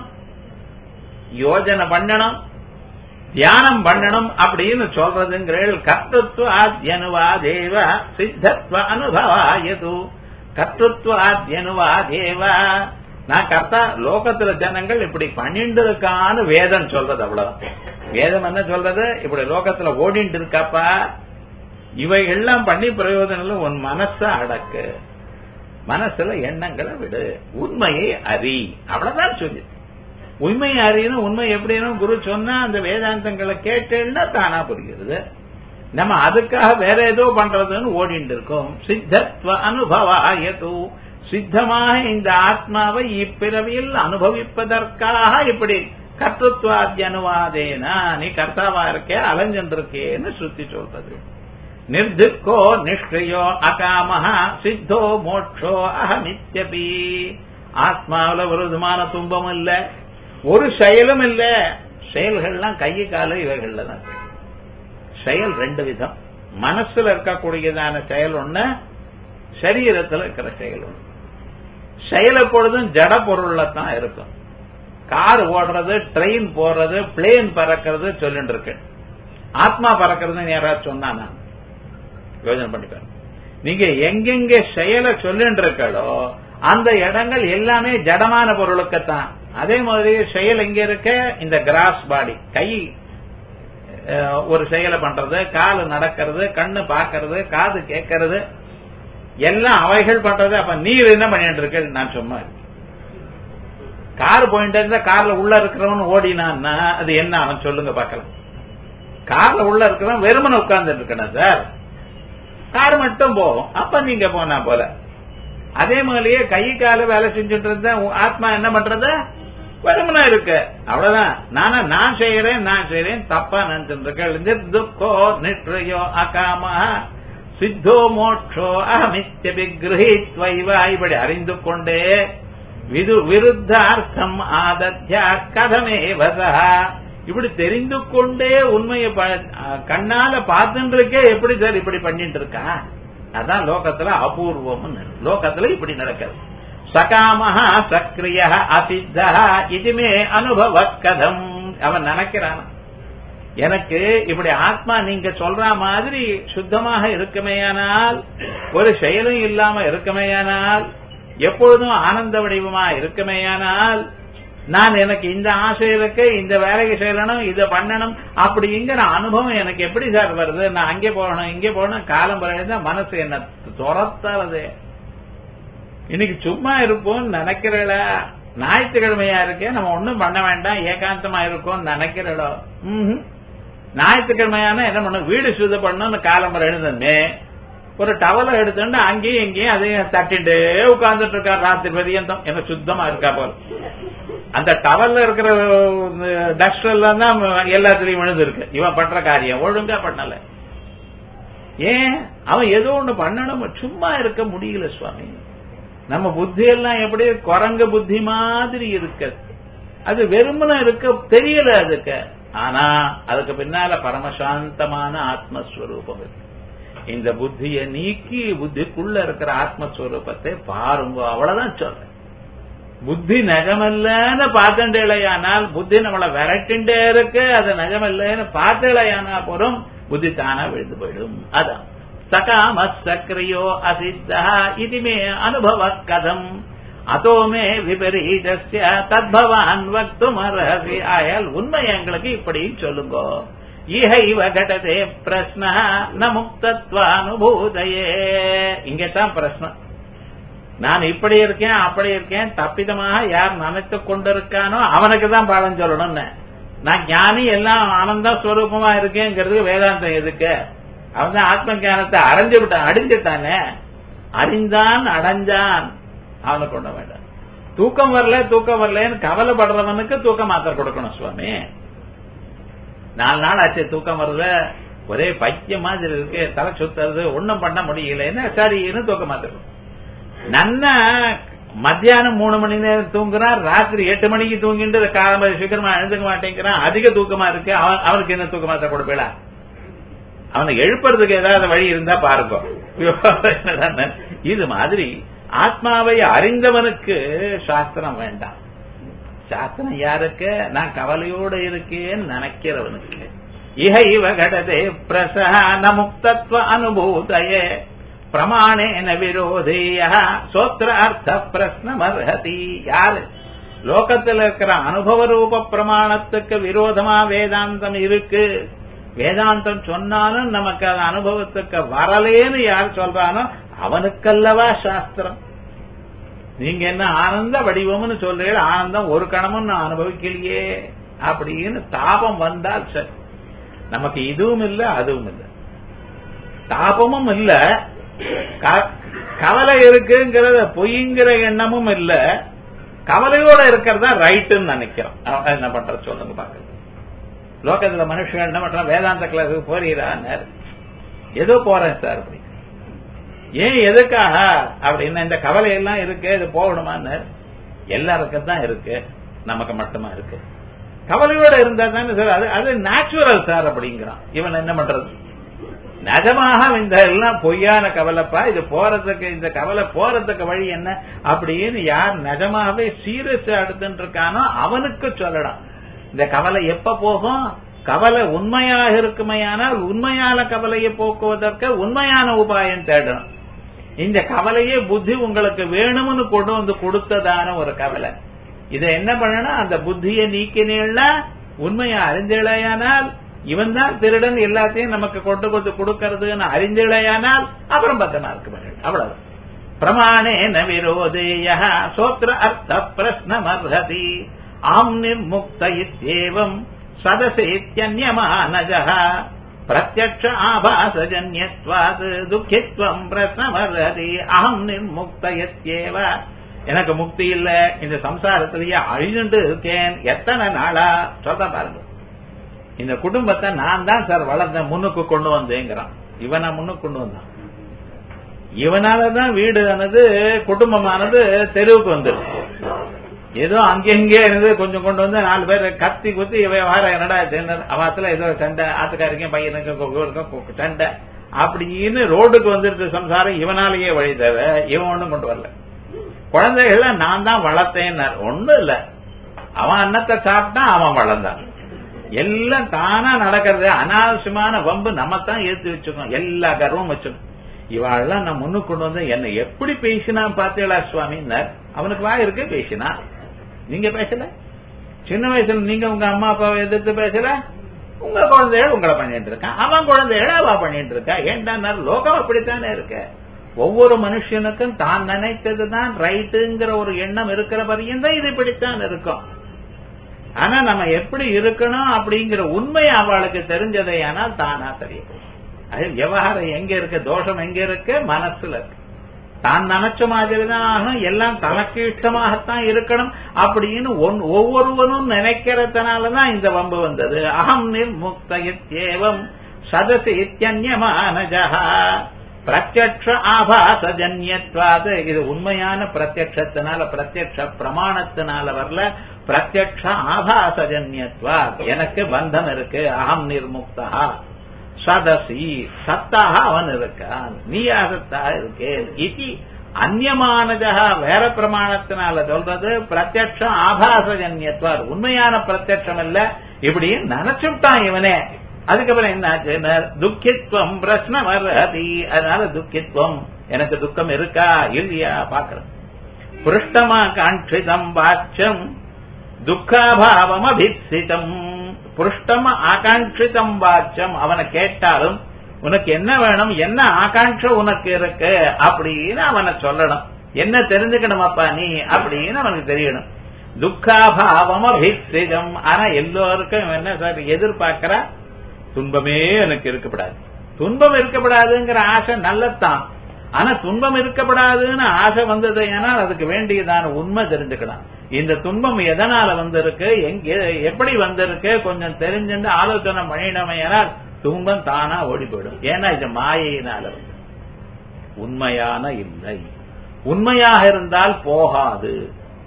யோஜனை பண்ணணும் தியானம் பண்ணணும் அப்படின்னு சொல்றதுங்கிறீர்கள் கர்த்தத்துவ ஆத்யனுவா தேவ சித்தத்துவ அனுபவாயது கர்த்தத்துவ ஆத்யனுவா தேவ நான் கர்த்தா லோகத்துல ஜனங்கள் இப்படி பண்ணிட்டு இருக்கான்னு வேதம் சொல்றது அவ்வளவுதான் வேதம் என்ன சொல்றது இப்படி லோகத்துல ஓடிட்டு இருக்காப்பா இவைகள்லாம் பண்ணி பிரயோஜனம் உன் மனச அடக்கு மனசுல எண்ணங்களை விடு உண்மையை அறி அவ்வளவுதான் சொல்லி உண்மை அறியணும் உண்மை எப்படின்னு குரு சொன்னா அந்த வேதாந்தங்களை கேட்டேன்னா தானா புரிகிறது நம்ம அதுக்காக வேற ஏதோ பண்றதுன்னு ஓடிட்டு இருக்கோம் சித்தத்வ அனுபவாயது சித்தமாக இந்த ஆத்மாவை இப்பிறவியில் அனுபவிப்பதற்காக இப்படி கர்த்தத்வாதி அனுவாதேனா நீ கர்த்தாவா இருக்கே அலைஞ்சந்திருக்கேன்னு சுத்தி சொல்றது நிர்திக்கோ நிஷ்கிரியோ அகாமஹா சித்தோ மோட்சோ அகமித்யபி ஆத்மாவில ஒரு விதமான துன்பம் இல்ல ஒரு செயலும் இல்ல செயல்கள்லாம் கையை கால இவைகள்ல தான் இருக்கு. செயல் ரெண்டு விதம் மனசுல இருக்கக்கூடியதான செயல் ஒண்ணு சரீரத்துல இருக்கிற செயல் ஒண்ணு செயல் எப்பொழுதும் ஜட பொருள்ல தான் இருக்கும் கார் ஓடுறது ட்ரெயின் போறது பிளேன் பறக்கிறது சொல்லிட்டு இருக்கு ஆத்மா பறக்கிறதுன்னு யாராவது சொன்னானா யோஜனை பண்ணிப்பாரு நீங்க எங்கெங்க செயலை சொல்லிட்டு இருக்கோ அந்த இடங்கள் எல்லாமே ஜடமான பொருளுக்குத்தான் அதே மாதிரி செயல் எங்க இருக்க இந்த கிராஸ் பாடி கை அஹ், ஒரு செயலை பண்றது காலு நடக்கிறது கண்ணு பார்க்கறது காது கேட்கறது எல்லாம் அவைகள் பண்றது அப்ப நீர் என்ன பண்ணிட்டு இருக்க நான் சும்மா இருக்கேன். கார் போயிட்டு இருந்தா கார்ல உள்ள இருக்கிறவன் ஓடினான்னா அது என்ன அவன் சொல்லுங்க பார்க்கலாம் கார்ல உள்ள இருக்கிறவன் வெறுமனை உட்கார்ந்துட்டு இருக்கணும் சார் கார் மட்டும் போகும் அப்ப நீங்க போனா போல அதே மாதிரியே கை கால வேலை செஞ்சுட்டு இருந்தா உன் ஆத்மா என்ன பண்றது வெறுமனா இருக்கு அவ்வளவுதான் நானா நான் செய்யறேன் நான் செய்யறேன் தப்பா நினைச்சிட்டு இருக்கேன் நிர்துக்கோ நிற்றையோ அகாம சித்தோ மோட்சோ அகமித்ய விகிரகித்வைவா இப்படி அறிந்து கொண்டே விது விருத்தார்த்தம் ஆதத்யா கதமே வசா இப்படி தெரிந்து கொண்டே உண்மையை ப- கண்ணால பார்த்துட்டு இருக்கே எப்படி சார் இப்படி பண்ணிட்டு இருக்கா அதான் லோகத்துல அபூர்வம் லோகத்துல இப்படி நடக்கிறது சகாமஹா சக்ரிய அசித்தா இதுமே அனுபவ கதம் அவன் நினைக்கிறான் எனக்கு இப்படி ஆத்மா நீங்க சொல்ற மாதிரி சுத்தமாக இருக்குமேயானால் ஒரு செயலும் இல்லாம இருக்குமேயானால் எப்பொழுதும் ஆனந்த வடிவமா இருக்குமேயானால் நான் எனக்கு இந்த ஆசை இருக்கு இந்த வேலையை செய்யணும் இதை பண்ணணும் அப்படிங்கிற அனுபவம் எனக்கு எப்படி சார் வருது நான் அங்கே போகணும் இங்கே போகணும் காலம் பிறகு மனசு என்ன துரத்தாது இன்னைக்கு சும்மா இருப்போம்னு நினைக்கிறல ஞாயிற்றுக்கிழமையா இருக்கே நம்ம ஒண்ணும் பண்ண வேண்டாம் ஏகாந்தமா இருக்கோம்னு நினைக்கிறடோ ம்ஹும். ஞாயிற்றுக்கிழமையான என்ன பண்ணும் வீடு சுத்தம் பண்ணணும்னு காலம் எழுந்தமே ஒரு டவலை எடுத்துட்டு அங்கேயும் இங்கேயும் அதையும் தட்டிட்டு உட்கார்ந்துட்டு இருக்கார் ராத்திரி பரியந்தம் என்ன சுத்தமா இருக்கா போல அந்த டவல்ல இருக்கிற டஸ்ட் எல்லாம் தான் எல்லாத்துலயும் விழுந்திருக்கு இவன் பண்ற காரியம் ஒழுங்கா பண்ணல ஏன் அவன் ஏதோ ஒண்ணு பண்ணணும் சும்மா இருக்க முடியல சுவாமி நம்ம புத்தி எல்லாம் எப்படி குரங்கு புத்தி மாதிரி இருக்கு அது வெறுமன இருக்க தெரியல அதுக்கு ஆனா அதுக்கு பின்னால பரமசாந்தமான ஆத்மஸ்வரூபம் இருக்கு இந்த புத்தியை நீக்கி புத்திக்குள்ள இருக்கிற ஆத்மஸ்வரூபத்தை பாருங்க அவ்வளவுதான் சொல்றேன் புத்தி நகமல்லன்னு பார்த்துட்டேலையானால் புத்தி நம்மளை விரட்டிண்டே இருக்கு அது நகமல்லன்னு பார்த்தேலையானா போறோம் புத்தி தானா விழுந்து போயிடும் அதான் சகாம சக்ரியோ அசித்தா இதுமே அனுபவ கதம் அதோ மே விபரீதஸ்ய தத்பவான் வக்தும் அர்ஹசி ஆயால் உண்மை எங்களுக்கு இப்படி சொல்லுங்க இஹ இவ கடதே பிரஸ்ன ந முக்தத்வ அனுபூதையே இங்கதான் பிரஸ்னம் நான் இப்படி இருக்கேன் அப்படி இருக்கேன் தப்பிதமாக யார் நினைத்து கொண்டிருக்கானோ அவனுக்கு தான் பாடம் சொல்லணும்னு நான் ஞானி எல்லாம் ஆனந்த ஸ்வரூபமா இருக்கேங்கிறது வேதாந்தம் எதுக்கு அவன் தான் ஆத்ம ஞானத்தை அடைஞ்சு விட்டான் அடிஞ்சிட்டானே அறிந்தான் அடைஞ்சான் அவனுக்கு கொண்ட வேண்டாம் தூக்கம் வரல தூக்கம் வரலன்னு கவலைப்படுறவனுக்கு தூக்க மாத்திரை கொடுக்கணும் சுவாமி நாலு நாள் ஆச்சு தூக்கம் வரல ஒரே பைத்தியம் மாதிரி இருக்கு தலை சுத்துறது ஒண்ணும் பண்ண முடியலன்னு சரின்னு தூக்க மாத்திரை நன்ன மத்தியானம் மூணு மணி நேரம் தூங்குறான் ராத்திரி எட்டு மணிக்கு தூங்கிட்டு காலம்பர சீக்கிரமா எழுந்துக்க மாட்டேங்கிறான் அதிக தூக்கமா இருக்கு அவன் அவனுக்கு என்ன தூக்க மாத்திரை கொடுப்பீடா அவனை எழுப்புறதுக்கு ஏதாவது வழி இருந்தா பாருங்க இது மாதிரி ஆத்மாவை அறிந்தவனுக்கு சாஸ்திரம் வேண்டாம் சாஸ்திரம் யாருக்கு நான் கவலையோடு இருக்கேன்னு நினைக்கிறவனுக்கு இஹ இவ கடதே பிரசன முக்தத்வ அனுபூதயே பிரமாணேன விரோதேய சோத்திர அர்த்த பிரஸ்னமர்ஹதி யாரு லோகத்தில் இருக்கிற அனுபவ ரூப பிரமாணத்துக்கு விரோதமா வேதாந்தம் இருக்கு வேதாந்தம் சொன்னாலும் நமக்கு அது அனுபவத்துக்கு வரலேன்னு யார் சொல்றானோ அவனுக்கல்லவா சாஸ்திரம் நீங்க என்ன ஆனந்த வடிவம்னு சொல்றீங்க ஆனந்தம் ஒரு கணமும் நான் அனுபவிக்கலையே அப்படின்னு தாபம் வந்தால் சரி நமக்கு இதுவும் இல்ல அதுவும் இல்ல தாபமும் இல்ல க- கவலை இருக்குங்கிறத பொய்ங்கிற எண்ணமும் இல்ல கவலையோட இருக்கிறதா ரைட்டுன்னு நினைக்கிறோம் அவன் என்ன பண்ற சொல்லுங்க பாக்க லோகத்துல மனுஷன் என்ன பண்றான் வேதாந்த கிளாஸுக்கு போறீரான்னு ஏதோ போறேன் சார் அப்படி ஏன் எதுக்காக அப்படின்னா இந்த கவலை எல்லாம் இருக்கு இது போகணுமான்னு எல்லாருக்கும் தான் இருக்கு நமக்கு மட்டுமா இருக்கு கவலையோட இருந்தா தானே சார் அது அது நேச்சுரல் சார் அப்படிங்கிறான் இவன் என்ன பண்றது நிஜமாக இந்த எல்லாம் பொய்யான கவலைப்பா இது போறதுக்கு இந்த கவலை போறதுக்கு வழி என்ன அப்படின்னு யார் நிஜமாவே சீரியஸ் எடுத்துட்டு இருக்கானோ அவனுக்கு சொல்லலாம் இந்த கவலை எப்ப போகும் கவலை உண்மையாக இருக்குமையானால் உண்மையான கவலையை போக்குவதற்கு உண்மையான உபாயம் தேடணும் இந்த கவலையே புத்தி உங்களுக்கு வேணும்னு கொண்டு வந்து கொடுத்ததான ஒரு கவலை இதை என்ன பண்ணணும் அந்த புத்தியை நீக்கினீங்கன்னா உண்மையை அறிந்தீழையானால் இவன் தான் திருடன் எல்லாத்தையும் நமக்கு கொண்டு கொண்டு கொடுக்கறதுன்னு அறிந்தீழையானால் அப்புறம் பத்தமா இருக்க வேண்டும் அவ்வளவு பிரமாணேன விரோதேய சோத்திர அர்த்த பிரஸ்னமர்ஹதி ஆம் நிர்முக்த இத்யேவம் சதசேத்யன்யமானஜ பிரத்யக்ஷ ஆபாசஜன்யத்வாத் துக்கித்வம் பிரஸ்னமர்ஹதி அகம் நிர்முக்த இத்யேவ எனக்கு முக்தி இல்ல இந்த சம்சாரத்திலேயே அழிஞ்சுட்டு இருக்கேன் எத்தனை நாளா சொல்ற பாருங்க இந்த குடும்பத்தை நான் தான் சார் வளர்ந்த முன்னுக்கு கொண்டு வந்தேங்கிறான் இவனை முன்னுக்கு கொண்டு வந்தான் இவனாலதான் வீடானது குடும்பமானது தெருவுக்கு வந்துருக்கு ஏதோ அங்கெங்கே இருந்து கொஞ்சம் கொண்டு வந்து நாலு பேர் கத்தி குத்தி இவன் வார என்னடா சேர்ந்தார் அவாத்துல ஏதோ சண்டை ஆத்துக்காரிக்கும் பையனுக்கும் இவருக்கும் சண்டை அப்படின்னு ரோடுக்கு வந்துருச்சு சம்சாரம் இவனாலேயே வழி தவிர இவன் ஒண்ணும் கொண்டு வரல குழந்தைகள நான் தான் வளர்த்தேன்னார் ஒண்ணும் இல்ல அவன் அன்னத்தை சாப்பிட்டான் அவன் வளர்ந்தான் எல்லாம் தானா நடக்கிறது அனாவசியமான வம்பு நம்ம தான் ஏத்தி வச்சுக்கோம் எல்லா கர்வம் வச்சுக்கோம் இவாள்லாம் நான் முன்னுக்கு கொண்டு வந்து என்ன எப்படி பேசினா பாத்தீங்களா சுவாமின்னார் அவனுக்கு வா இருக்கு பேசினா நீங்க பேசல சின்ன வயசுல நீங்க உங்க அம்மா அப்பாவை எதிர்த்து பேசல உங்க குழந்தைகள் உங்களை பண்ணிட்டு இருக்கான் அவன் குழந்தைகள் அவ பண்ணிட்டு இருக்கா ஏன்டா லோகம் அப்படித்தானே இருக்க ஒவ்வொரு மனுஷனுக்கும் தான் நினைத்ததுதான் ரைட்டுங்கிற ஒரு எண்ணம் இருக்கிற வரையும் தான் இது இப்படித்தான் இருக்கும் ஆனா நம்ம எப்படி இருக்கணும் அப்படிங்கிற உண்மை அவளுக்கு தெரிஞ்சதை ஆனால் தானா தெரியும் அது விவகாரம் எங்க இருக்கு தோஷம் எங்க இருக்கு மனசுல இருக்கு தான் நினைச்ச மாதிரி தான் ஆகணும் எல்லாம் தனக்கு இஷ்டமாகத்தான் இருக்கணும் அப்படின்னு ஒன்- ஒவ்வொருவனும் நினைக்கிறதுனாலதான் இந்த வம்பு வந்தது அகம் நிர்முக்தேவம் சதசி இத்தியன்யமானஜா பிரத்யக்ஷ ஆபாசஜன்யத்வாது இது உண்மையான பிரத்யக்ஷத்தினால பிரத்யக்ஷ பிரமாணத்தினால வரல பிரத்யக்ஷ ஆபாசஜன்யத்வா எனக்கு பந்தம் இருக்கு அகம் நிர்முக்தா சதசி சத்தாக அவன் இருக்கான் நீயாகத்தாக இருக்கேன் இது அந்நியமானதா வேற பிரமாணத்தினால சொல்றது பிரத்யக்ஷ ஆபாசஜன்யத்வார் உண்மையான பிரத்யக்ஷம் இல்ல இப்படின்னு நினைச்சுட்டான் இவனே அதுக்கப்புறம் என்ன ஆச்சுன்னா துக்கித்வம் பிரச்சனை வர்றதி அதனால துக்கித்வம் எனக்கு துக்கம் இருக்கா இல்லையா பாக்குறேன் புருஷ்டமா காட்சிதம் வாச்சம் துக்காபாவம் அபிப்சிதம் புருஷ்டம் ஆகாட்சிதம் வாச்சம் அவனை கேட்டாலும் உனக்கு என்ன வேணும் என்ன ஆகாட்ச உனக்கு இருக்கு அப்படின்னு அவனை சொல்லணும் என்ன தெரிஞ்சுக்கணும் அப்பா நீ அப்படின்னு அவனுக்கு தெரியணும் துக்காபாவம் அபிப்சிதம் ஆனா எல்லோருக்கும் இவன் என்ன சார் எதிர்பார்க்கிறா துன்பமே எனக்கு இருக்கப்படாது துன்பம் இருக்கப்படாதுங்கிற ஆசை நல்லத்தான் ஆனா துன்பம் இருக்கப்படாதுன்னு ஆசை வந்தது ஏனால் அதுக்கு வேண்டியதான உண்மை தெரிஞ்சுக்கலாம் இந்த துன்பம் எதனால வந்திருக்கு எங்க எப்படி வந்திருக்கு கொஞ்சம் தெரிஞ்சுட்டு ஆலோசனை பண்ணினமையானால் துன்பம் தானா ஓடி போயிடும் ஏன்னா இது மாயையினால வந்து உண்மையான இல்லை உண்மையாக இருந்தால் போகாது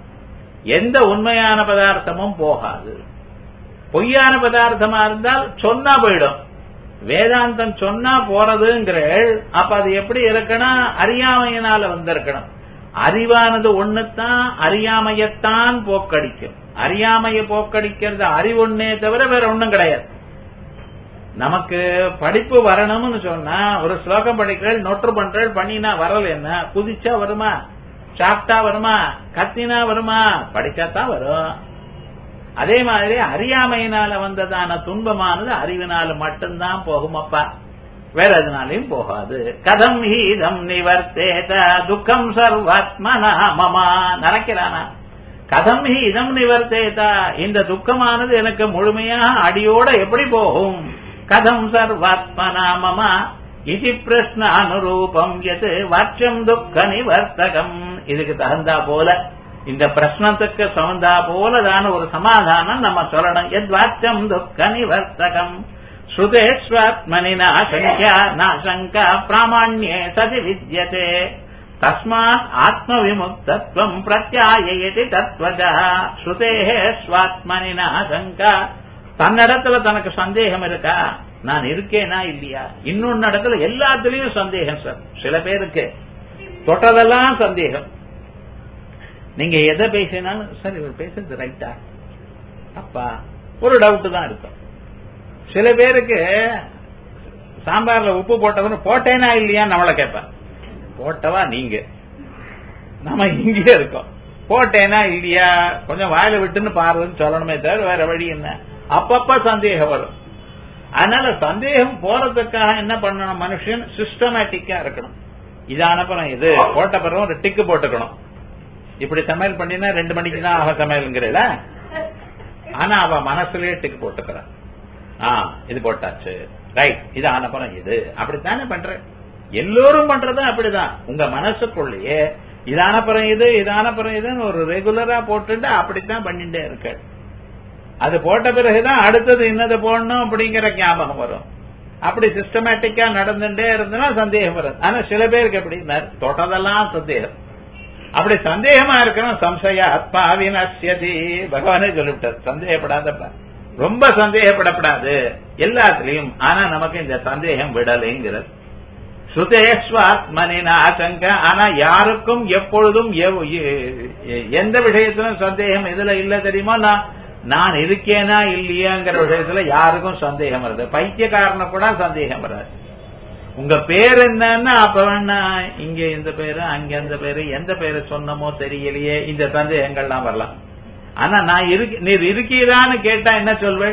எந்த உண்மையான பதார்த்தமும் போகாது பொய்யான பதார்த்தமா இருந்தால் சொன்னா போயிடும் வேதாந்தம் சொன்னா போறதுங்கிற அப்ப அது எப்படி இருக்கணும் அறியாமையினால வந்திருக்கணும் அறிவானது ஒண்ணுத்தான் அறியாமையத்தான் போக்கடிக்கும் அறியாமைய போக்கடிக்கிறது அறிவொன்னே தவிர வேற ஒண்ணும் கிடையாது நமக்கு படிப்பு வரணும்னு சொன்னா ஒரு ஸ்லோகம் படிக்கிறேன் நொற்று பண்றேன் பண்ணினா வரல என்ன குதிச்சா வருமா சாப்பிட்டா வருமா கத்தினா வருமா படிச்சாதான் வரும் அதே மாதிரி அறியாமையினால வந்ததான துன்பமானது அறிவினால மட்டும்தான் போகும் அப்பா வேற எதுனாலையும் போகாது கதம் ஹீதம் நிவர்த்தேத துக்கம் சர்வாத்மனா மமா நினைக்கிறானா கதம் ஹி இதம் நிவர்த்தேதா இந்த துக்கமானது எனக்கு முழுமையாக அடியோட எப்படி போகும் கதம் சர்வாத்மனா மம இது பிரஸ்ன அனுரூபம் எது வாக்கியம் துக்க நிவர்த்தகம் இதுக்கு தகுந்தா போல இந்த பிரश्னத்துக்கு சமந்தா போலதான ஒரு சமாதானம் நம்ம சொல்லணும் எத் வாக்கியம் துக்க நிவர்த்தகம் ஸ்ருதே ஸ்வாத்மனி நாசங்கியா நாசங்கா பிராமணியே சதி வித்யதே தஸ்மாத் ஆத்ம விமுக்தத்வம் பிரத்யாயதி தத்வஜா ஸ்ருதே ஸ்வாத்மனி நாசங்கா தன்னிடத்துல தனக்கு சந்தேகம் இருக்கா நான் இருக்கேனா இல்லையா இன்னொன்னு இடத்துல எல்லாத்துலயும் சந்தேகம் சார் சில பேருக்கு தொட்டதெல்லாம் சந்தேகம் நீங்க எதை பேசினாலும் சார் இவர் பேசுறது ரைட்டா அப்பா ஒரு டவுட் தான் இருக்கும் சில பேருக்கு சாம்பார்ல உப்பு போட்டவன்னு போட்டேனா இல்லையா நம்மள கேட்பேன் போட்டவா நீங்க நம்ம இங்கே இருக்கோம் போட்டேனா இல்லையா கொஞ்சம் வாயில விட்டுன்னு பாருன்னு சொல்லணுமே தவிர வேற வழி என்ன அப்பப்ப சந்தேகம் வரும் அதனால சந்தேகம் போறதுக்காக என்ன பண்ணணும் மனுஷன் சிஸ்டமேட்டிக்கா இருக்கணும் இதான அப்புறம் இது போட்ட பிறகு ஒரு டிக்கு போட்டுக்கணும் இப்படி சமையல் பண்ணினா ரெண்டு மணிக்கு தான் ஆக சமையலுங்கிறல ஆனா அவ மனசுலயே டிக்கு போட்டுக்கிறான் ஆ இது போட்டாச்சு ரைட் இது ஆனப்புறம் இது அப்படித்தானே பண்ற எல்லோரும் பண்றது அப்படிதான் உங்க மனசுக்குள்ளேயே இதானப்புறம் இது இதானப்புறம் இதுன்னு ஒரு ரெகுலரா போட்டுட்டு அப்படித்தான் பண்ணிட்டே இருக்க அது போட்ட பிறகுதான் அடுத்தது இன்னது போடணும் அப்படிங்கிற ஞாபகம் வரும் அப்படி சிஸ்டமேட்டிக்கா நடந்துட்டே இருந்தனா சந்தேகம் வரும் ஆனா சில பேருக்கு எப்படி தொட்டதெல்லாம் சந்தேகம் அப்படி சந்தேகமா இருக்கணும் சம்சய ஆத்மா வினசியதி பகவானே சொல்லிவிட்டார் சந்தேகப்படாதப்ப ரொம்ப சந்தேகப்படப்படாது எல்லாத்துலயும் ஆனா நமக்கு இந்த சந்தேகம் விடலைங்கிறது சுதேஸ்வாத்மனின் ஆசங்க ஆனா யாருக்கும் எப்பொழுதும் எந்த விஷயத்திலும் சந்தேகம் இதுல இல்ல தெரியுமா நான் நான் இருக்கேனா இல்லையாங்கிற விஷயத்துல யாருக்கும் சந்தேகம் வருது பைத்தியக்காரன கூட சந்தேகம் வராது உங்க பேர் என்னன்னா அப்ப வேணா இங்க இந்த பேரு அங்க இந்த பேரு எந்த பேரு சொன்னமோ தெரியலையே இந்த சந்தேகங்கள்லாம் வரலாம் ஆனா நான் இருக்க நீர் இருக்கீரான்னு கேட்டா என்ன சொல்வேன்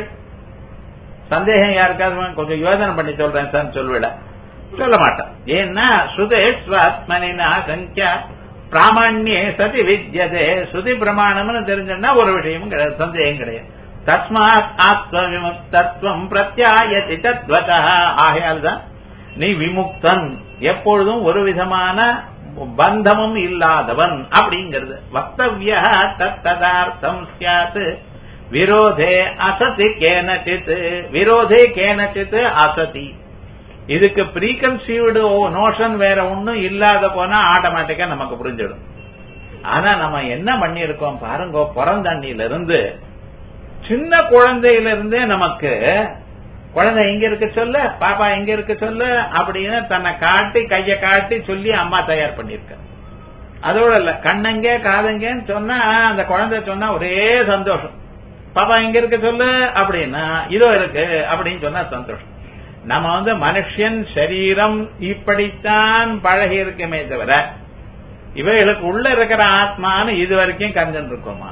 சந்தேகம் யாருக்காவது கொஞ்சம் யோசனை பண்ணி சொல்றேன் சார் சொல்வேட சொல்ல மாட்டான் ஏன்னா சுதே ஸ்வாத்மனினா சங்கியா பிராமணியே சதி வித்யதே சுதி பிரமாணம்னு தெரிஞ்சா ஒரு விஷயமும் கிடையாது சந்தேகம் கிடையாது தஸ்மாத் ஆத்ம விமுக்தத்துவம் பிரத்யாயதி தத்வதா ஆகையால் தான் நீ விமுக்தன் எப்பொழுதும் ஒரு விதமான பந்தமும் இல்லாதவன் அப்படிங்கிறது வக்தவிய தத்ததார்த்தம் சியாத் விரோதே அசதி கேனச்சித் விரோதே கேனச்சித் அசதி இதுக்கு ப்ரீகன்சீவ்டு நோஷன் வேற ஒன்னும் இல்லாத போனா ஆட்டோமேட்டிக்கா நமக்கு புரிஞ்சிடும் ஆனா நம்ம என்ன பண்ணிருக்கோம் பாருங்க பிறந்தண்ணில இருந்து சின்ன குழந்தையில இருந்தே நமக்கு குழந்தை எங்க இருக்க சொல்ல பாப்பா எங்க இருக்க சொல்ல அப்படின்னு தன்னை காட்டி கைய காட்டி சொல்லி அம்மா தயார் பண்ணிருக்க அதோட இல்ல கண்ணங்க காதங்கன்னு சொன்னா அந்த குழந்தை சொன்னா ஒரே சந்தோஷம் பாப்பா எங்க இருக்க சொல்லு அப்படின்னா இதோ இருக்கு அப்படின்னு சொன்னா சந்தோஷம் நம்ம வந்து மனுஷன் சரீரம் இப்படித்தான் பழகி இருக்கமே தவிர இவைகளுக்கு உள்ள இருக்கிற ஆத்மான்னு இது வரைக்கும் கஞ்சன் இருக்கோமா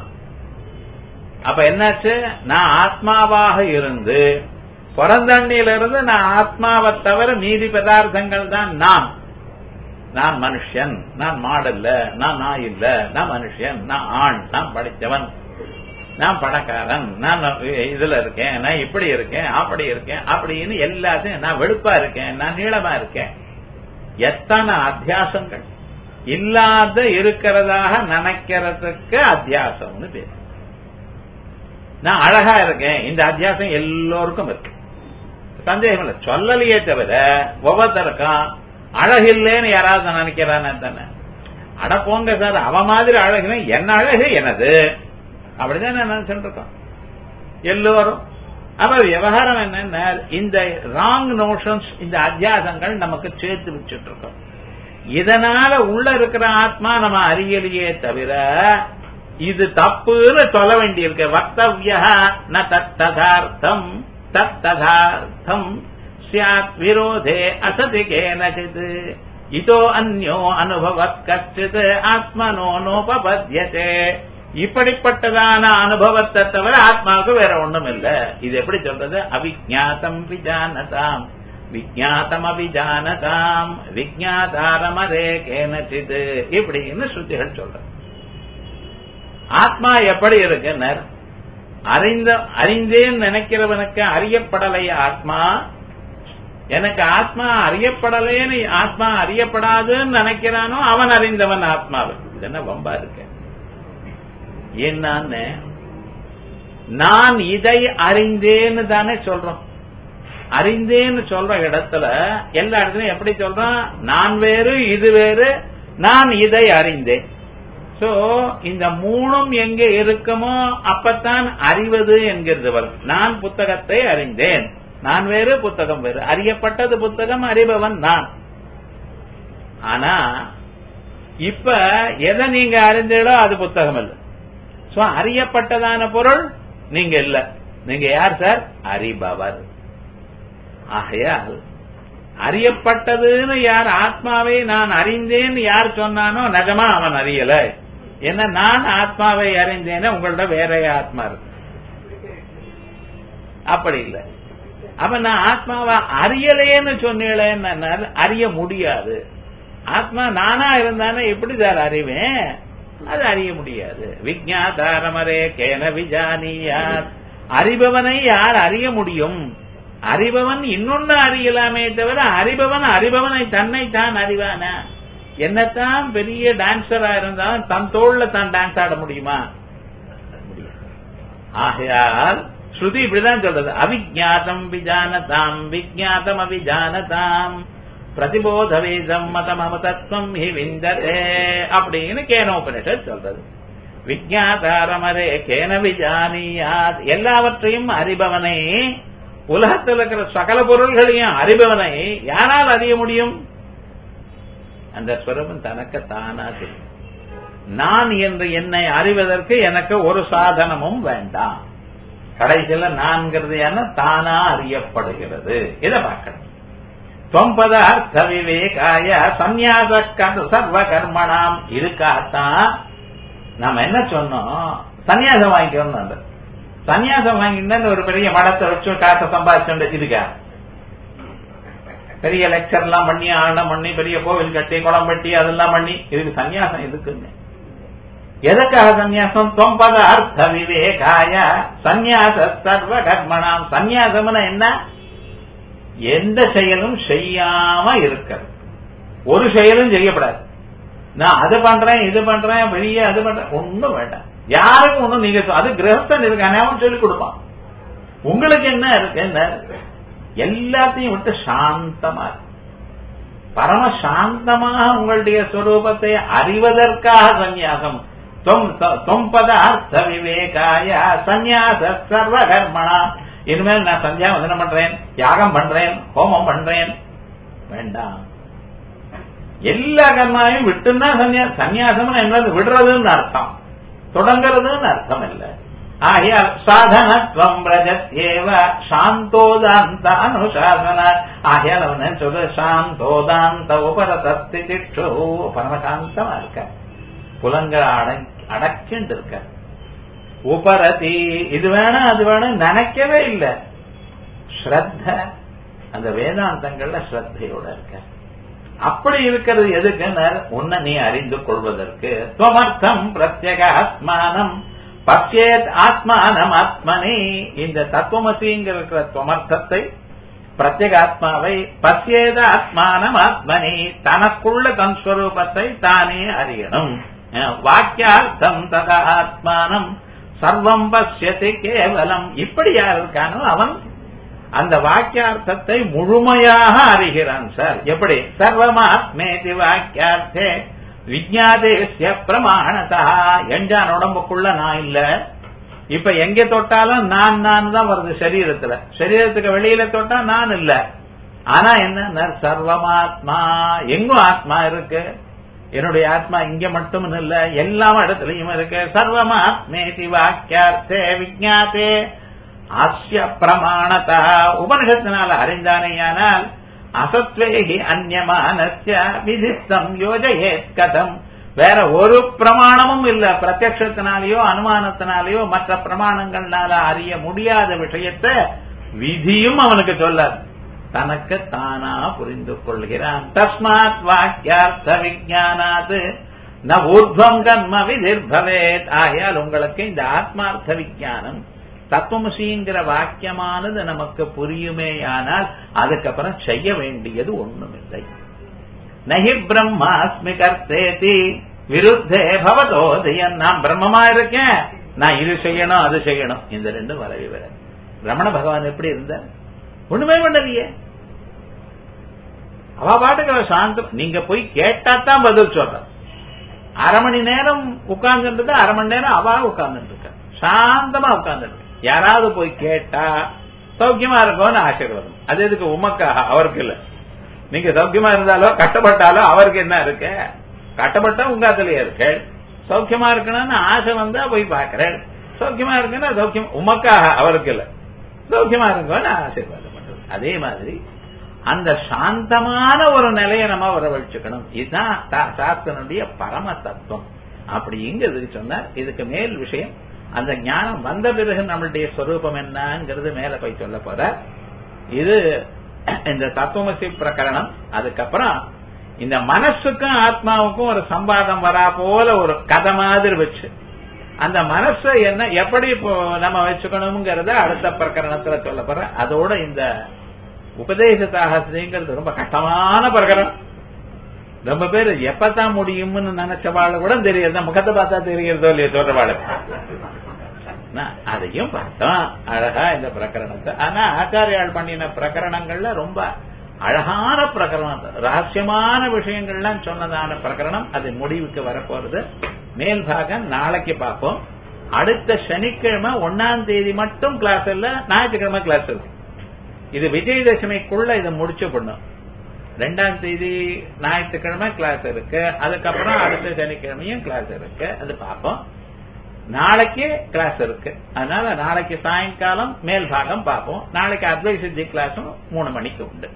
அப்ப என்னாச்சு நான் ஆத்மாவாக இருந்து பிறந்தண்ணியிலிருந்து நான் ஆத்மாவை தவிர மீதி பதார்த்தங்கள் தான் நான் நான் மனுஷன் நான் மாடல்ல நான் நாய் இல்ல நான் மனுஷன் நான் ஆண் நான் படித்தவன் நான் பணக்காரன் நான் இதுல இருக்கேன் நான் இப்படி இருக்கேன் அப்படி இருக்கேன் அப்படின்னு எல்லாத்தையும் நான் வெளுப்பா இருக்கேன் நான் நீளமா இருக்கேன் எத்தனை அத்தியாசங்கள் இல்லாத இருக்கிறதாக நினைக்கிறதுக்கு அத்தியாசம்னு பேர் நான் அழகா இருக்கேன் இந்த அத்தியாசம் எல்லோருக்கும் இருக்கு சந்தேகம் இல்லை சொல்லலையே தவிர ஒவ்வொருத்தருக்கும் அழகில்லேன்னு யாராவது நினைக்கிறானே தானே அட போங்க சார் அவ மாதிரி அழகுனா என்ன அழகு எனது அப்படிதான் நான் நினைச்சுட்டு இருக்கோம் எல்லோரும் அப்ப விவகாரம் என்னன்னா இந்த ராங் நோஷன்ஸ் இந்த அத்தியாசங்கள் நமக்கு சேர்த்து வச்சுட்டு இருக்கோம் இதனால உள்ள இருக்கிற ஆத்மா நம்ம அறியலையே தவிர இது தப்புன்னு சொல்ல வேண்டியிருக்கு வக்தவிய ந தத்ததார்த்தம் தத்ததார்த்தம் சியாத் விரோதே அசதி கேனச்சித் இதோ அந்யோ அனுபவத் கச்சித் ஆத்மனோ நோபபத்யதே இப்படிப்பட்டதான அனுபவத்தை தவிர ஆத்மாவுக்கு வேற ஒண்ணும் இல்ல இது எப்படி சொல்றது அவிஜாத்தம் விஜானதாம் விஜாத்தமபி ஜானதாம் விஜாதாரமரே கேனச்சிது இப்படின்னு ஸ்ருதிகள் சொல்ற ஆத்மா எப்படி இருக்குன்னர் அறிந்த அறிந்தேன் நினைக்கிறவனுக்கு அறியப்படலை ஆத்மா எனக்கு ஆத்மா அறியப்படலேன்னு ஆத்மா அறியப்படாதுன்னு நினைக்கிறானோ அவன் அறிந்தவன் ஆத்மாவை இது என்ன வம்பா இருக்க என்னன்னு நான் இதை அறிந்தேன்னு தானே சொல்றோம் அறிந்தேன்னு சொல்ற இடத்துல எல்லா இடத்துலயும் எப்படி சொல்றோம் நான் வேறு இது வேறு நான் இதை அறிந்தேன் சோ இந்த மூணும் எங்க இருக்குமோ அப்பத்தான் அறிவது என்கிறது வரும் நான் புத்தகத்தை அறிந்தேன் நான் வேறு புத்தகம் வேறு அறியப்பட்டது புத்தகம் அறிபவன் நான் ஆனா இப்ப எதை நீங்க அறிந்தீங்களோ அது புத்தகம் இல்ல சோ அறியப்பட்டதான பொருள் நீங்க இல்ல நீங்க யார் சார் அறிபவர் ஆகையால் அறியப்பட்டதுன்னு யார் ஆத்மாவை நான் அறிந்தேன் யார் சொன்னானோ நிஜமா அவன் அறியல என்ன நான் ஆத்மாவை அறிந்தேன்னு உங்கள்ட்ட வேற ஆத்மா இருக்கு அப்படி இல்லை அப்ப நான் ஆத்மாவை அறியலேன்னு சொன்னேன்னு அறிய முடியாது ஆத்மா நானா இருந்தானே எப்படி சார் அறிவேன் அது அறிய முடியாது விஜாதாரமரே கேன விஜானியார் அறிபவனை யார் அறிய முடியும் அறிபவன் இன்னொன்னு அறியலாமே தவிர அறிபவன் அறிபவனை தன்னை தான் அறிவான என்னத்தான் பெரிய டான்சரா இருந்தாலும் தன் தோல்ல தான் டான்ஸ் ஆட முடியுமா ஆகையால் ஸ்ருதி இப்படிதான் சொல்றது அவிஜாதம் விஜானதாம் விஜாதம் அவிஜானதாம் பிரதிபோத வேதம் மதம் அமதத்வம் ஹி விந்ததே அப்படின்னு கேனோபனிஷத் சொல்றது விஜாதாரமரே கேன விஜானியாத் எல்லாவற்றையும் அறிபவனை உலகத்தில் இருக்கிற சகல பொருள்களையும் அறிபவனை யாரால் அறிய முடியும் அந்த ஸ்வரூபம் தனக்கு தானா தெரியும் நான் என்று என்னை அறிவதற்கு எனக்கு ஒரு சாதனமும் வேண்டாம் கடைசியில நான்கிறது என தானா அறியப்படுகிறது இதை பார்க்கணும் தொம்பதார்த்த விவேகாய சந்நியாச சர்வ கர்மணாம் இதுக்காகத்தான் நாம என்ன சொன்னோம் சன்னியாசம் வாங்கிக்கணும் சன்னியாசம் வாங்கிட்டு ஒரு பெரிய மடத்தை வச்சு காசை சம்பாதிச்சு இதுக்கா பெரிய லெக்சர் எல்லாம் பண்ணி ஆழம் பண்ணி பெரிய கோவில் கட்டி குளம் வெட்டி அதெல்லாம் பண்ணி இதுக்கு சன்னியாசம் எதுக்குங்க எதற்காக சந்நியாசம் தொம்பத அர்த்த விவேகாய சந்நியாச சர்வ கர்மணாம் சந்நியாசம்னா என்ன எந்த செயலும் செய்யாம இருக்கிறது ஒரு செயலும் செய்யப்படாது நான் அது பண்றேன் இது பண்றேன் வெளியே அது பண்றேன் ஒண்ணும் வேண்டாம் யாருக்கும் ஒண்ணும் நீங்க அது கிரகஸ்தன் இருக்கானே அவன் சொல்லிக் கொடுப்பான் உங்களுக்கு என்ன இருக்கு என்ன எல்லாத்தையும் விட்டு சாந்தமா பரம சாந்தமாக உங்களுடைய ஸ்வரூபத்தை அறிவதற்காக சந்நியாசம் தொம்பத அர்த்த விவேகாய சந்நியாச சர்வ கர்மணா இனிமேல் நான் சந்தியாவந்தனம் பண்றேன் யாகம் பண்றேன் ஹோமம் பண்றேன் வேண்டாம் எல்லா கர்மாவையும் விட்டுன்னா சன்னியா சன்னியாசம் என்னது விடுறதுன்னு அர்த்தம் தொடங்குறதுன்னு அர்த்தம் இல்லை ஆகையால் சாதனத்வம் பிரஜத்யேவ சாந்தோதாந்த அனுசாசன ஆகையால் அவன் சொல்ற சாந்தோதாந்த உபரதஸ்தி திட்டு பரமசாந்தமா இருக்க புலங்களை அடை அடக்கிண்டு இருக்க உபரதி இது வேணும் அது வேணும் நினைக்கவே இல்லை ஸ்ரத்த அந்த வேதாந்தங்கள்ல ஸ்ரத்தையோட இருக்க அப்படி இருக்கிறது எதுக்குன்னு உன்னை நீ அறிந்து கொள்வதற்கு துவமர்த்தம் பிரத்யேக ஆத்மானம் பச்சேத் ஆத்மானம் ஆத்மனி இந்த தத்துவமசிங்கிற இருக்கிற துவமர்த்தத்தை பிரத்யேக ஆத்மாவை பச்சேத ஆத்மானம் ஆத்மனி தனக்குள்ள தன் ஸ்வரூபத்தை தானே அறியணும் வாக்கியார்த்தம் ததா ஆத்மானம் சர்வம் பசியத்தை கேவலம் இப்படி யார் இருக்கானோ அவன் அந்த வாக்கியார்த்தத்தை முழுமையாக அறிகிறான் சார் எப்படி சர்வமாத்மேதி வாக்கியார்த்தே விஜாதேசிய பிரமாணதா எஞ்சான் உடம்புக்குள்ள நான் இல்ல இப்ப எங்க தொட்டாலும் நான் நான் தான் வருது சரீரத்துல சரீரத்துக்கு வெளியில தொட்டா நான் இல்ல ஆனா என்ன சர்வமாத்மா எங்கும் ஆத்மா இருக்கு என்னுடைய ஆத்மா இங்க மட்டும் இல்ல எல்லா இடத்துலயும் இருக்கு சர்வமாத்மேதி வாக்கியார்த்தே விஜாத்தே அஸ்ய பிரமாணதா உபனிஷத்தினால அறிந்தானேயானால் அசத்வேகி அந்நியமானஸ்ய விதித்தம் யோஜயேத் கதம் வேற ஒரு பிரமாணமும் இல்ல பிரத்யத்தினாலேயோ அனுமானத்தினாலேயோ மற்ற பிரமாணங்கள்னால அறிய முடியாத விஷயத்த விதியும் அவனுக்கு சொல்லாது தனக்கு தானா புரிந்து கொள்கிறான் தஸ்மாத் வாக்கியார்த்த விஜானாது ந ஊர்வம் கர்ம விதிர்பவேத் ஆகையால் உங்களுக்கு இந்த ஆத்மார்த்த விஜானம் தத்துவமசிங்கிற வாக்கியமானது நமக்கு புரியுமேயானால் அதுக்கப்புறம் செய்ய வேண்டியது ஒண்ணுமில்லை நகி பிரம்மாஸ்மி கர்த்தேதி விருத்தே பவதோதயன் நான் பிரம்மமா இருக்கேன் நான் இது செய்யணும் அது செய்யணும் இந்த ரெண்டும் வரவே வர ரமண பகவான் எப்படி இருந்த ஒண்ணுமே பண்ணலையே அவ பாட்டுக்கு சாந்தம் நீங்க போய் கேட்டா தான் பதில் சொல்ற அரை மணி நேரம் உட்கார்ந்துட்டு அரை மணி நேரம் அவா உட்கார்ந்துட்டு இருக்க சாந்தமா உட்கார்ந்துட்டு யாராவது போய் கேட்டா சௌக்கியமா இருக்கும்னு ஆசீர்வாதம் அது எதுக்கு உமக்காக அவருக்கு இல்ல நீங்க சௌக்கியமா இருந்தாலோ கட்டப்பட்டாலோ அவருக்கு என்ன இருக்கு கட்டப்பட்டா உங்க அதுலயே இருக்கு சௌக்கியமா இருக்கணும்னு ஆசை வந்தா போய் பாக்குறேன் சௌக்கியமா இருக்குன்னா சௌக்கியம் உமக்காக அவருக்கு இல்ல சௌக்கியமா இருக்கும்னு ஆசீர்வாதம் பண்றது அதே மாதிரி அந்த சாந்தமான ஒரு நிலையை நம்ம வரவழைச்சுக்கணும் இதுதான் சாஸ்திரனுடைய பரம தத்துவம் அப்படிங்கிறது சொன்னார் இதுக்கு மேல் விஷயம் அந்த ஞானம் வந்த பிறகு நம்மளுடைய ஸ்வரூபம் என்னங்கிறது மேல போய் சொல்ல போற இது இந்த தத்துவமசி பிரகரணம் அதுக்கப்புறம் இந்த மனசுக்கும் ஆத்மாவுக்கும் ஒரு சம்பாதம் வரா போல ஒரு கதை மாதிரி வச்சு அந்த மனசை என்ன எப்படி நம்ம வச்சுக்கணுங்கிறத அடுத்த பிரகரணத்துல சொல்ல போற அதோட இந்த உபதேச சாகசிங்கிறது ரொம்ப கஷ்டமான பிரகரணம் ரொம்ப பேர் எப்பதான் முடியும்னு நினைச்சவாள் கூட தெரியாது முகத்தை பார்த்தா தெரிகிறதோ இல்லையோ சொல்றவாள் அதையும் பார்த்தோம் அழகா இந்த பிரகரணத்தை ஆனா ஆச்சாரியால் பண்ணின பிரகரணங்கள்ல ரொம்ப அழகான பிரகரணம் ரகசியமான விஷயங்கள்லாம் சொன்னதான பிரகரணம் அது முடிவுக்கு வரப்போறது மேல் பாகம் நாளைக்கு பார்ப்போம் அடுத்த சனிக்கிழமை ஒன்னாம் தேதி மட்டும் கிளாஸ் இல்ல ஞாயிற்றுக்கிழமை கிளாஸ் இருக்கு இது விஜயதசமிக்குள்ள இதை முடிச்சு பண்ணும் ரெண்டாம் தேதி ஞாயிற்றுக்கிழமை கிளாஸ் இருக்கு அதுக்கப்புறம் அடுத்த சனிக்கிழமையும் கிளாஸ் இருக்கு அது பார்ப்போம் நாளைக்கு கிளாஸ் இருக்கு அதனால நாளைக்கு சாயங்காலம் மேல் பாகம் பார்ப்போம் நாளைக்கு அத்வை சித்தி கிளாஸும் மூணு மணிக்கு உண்டு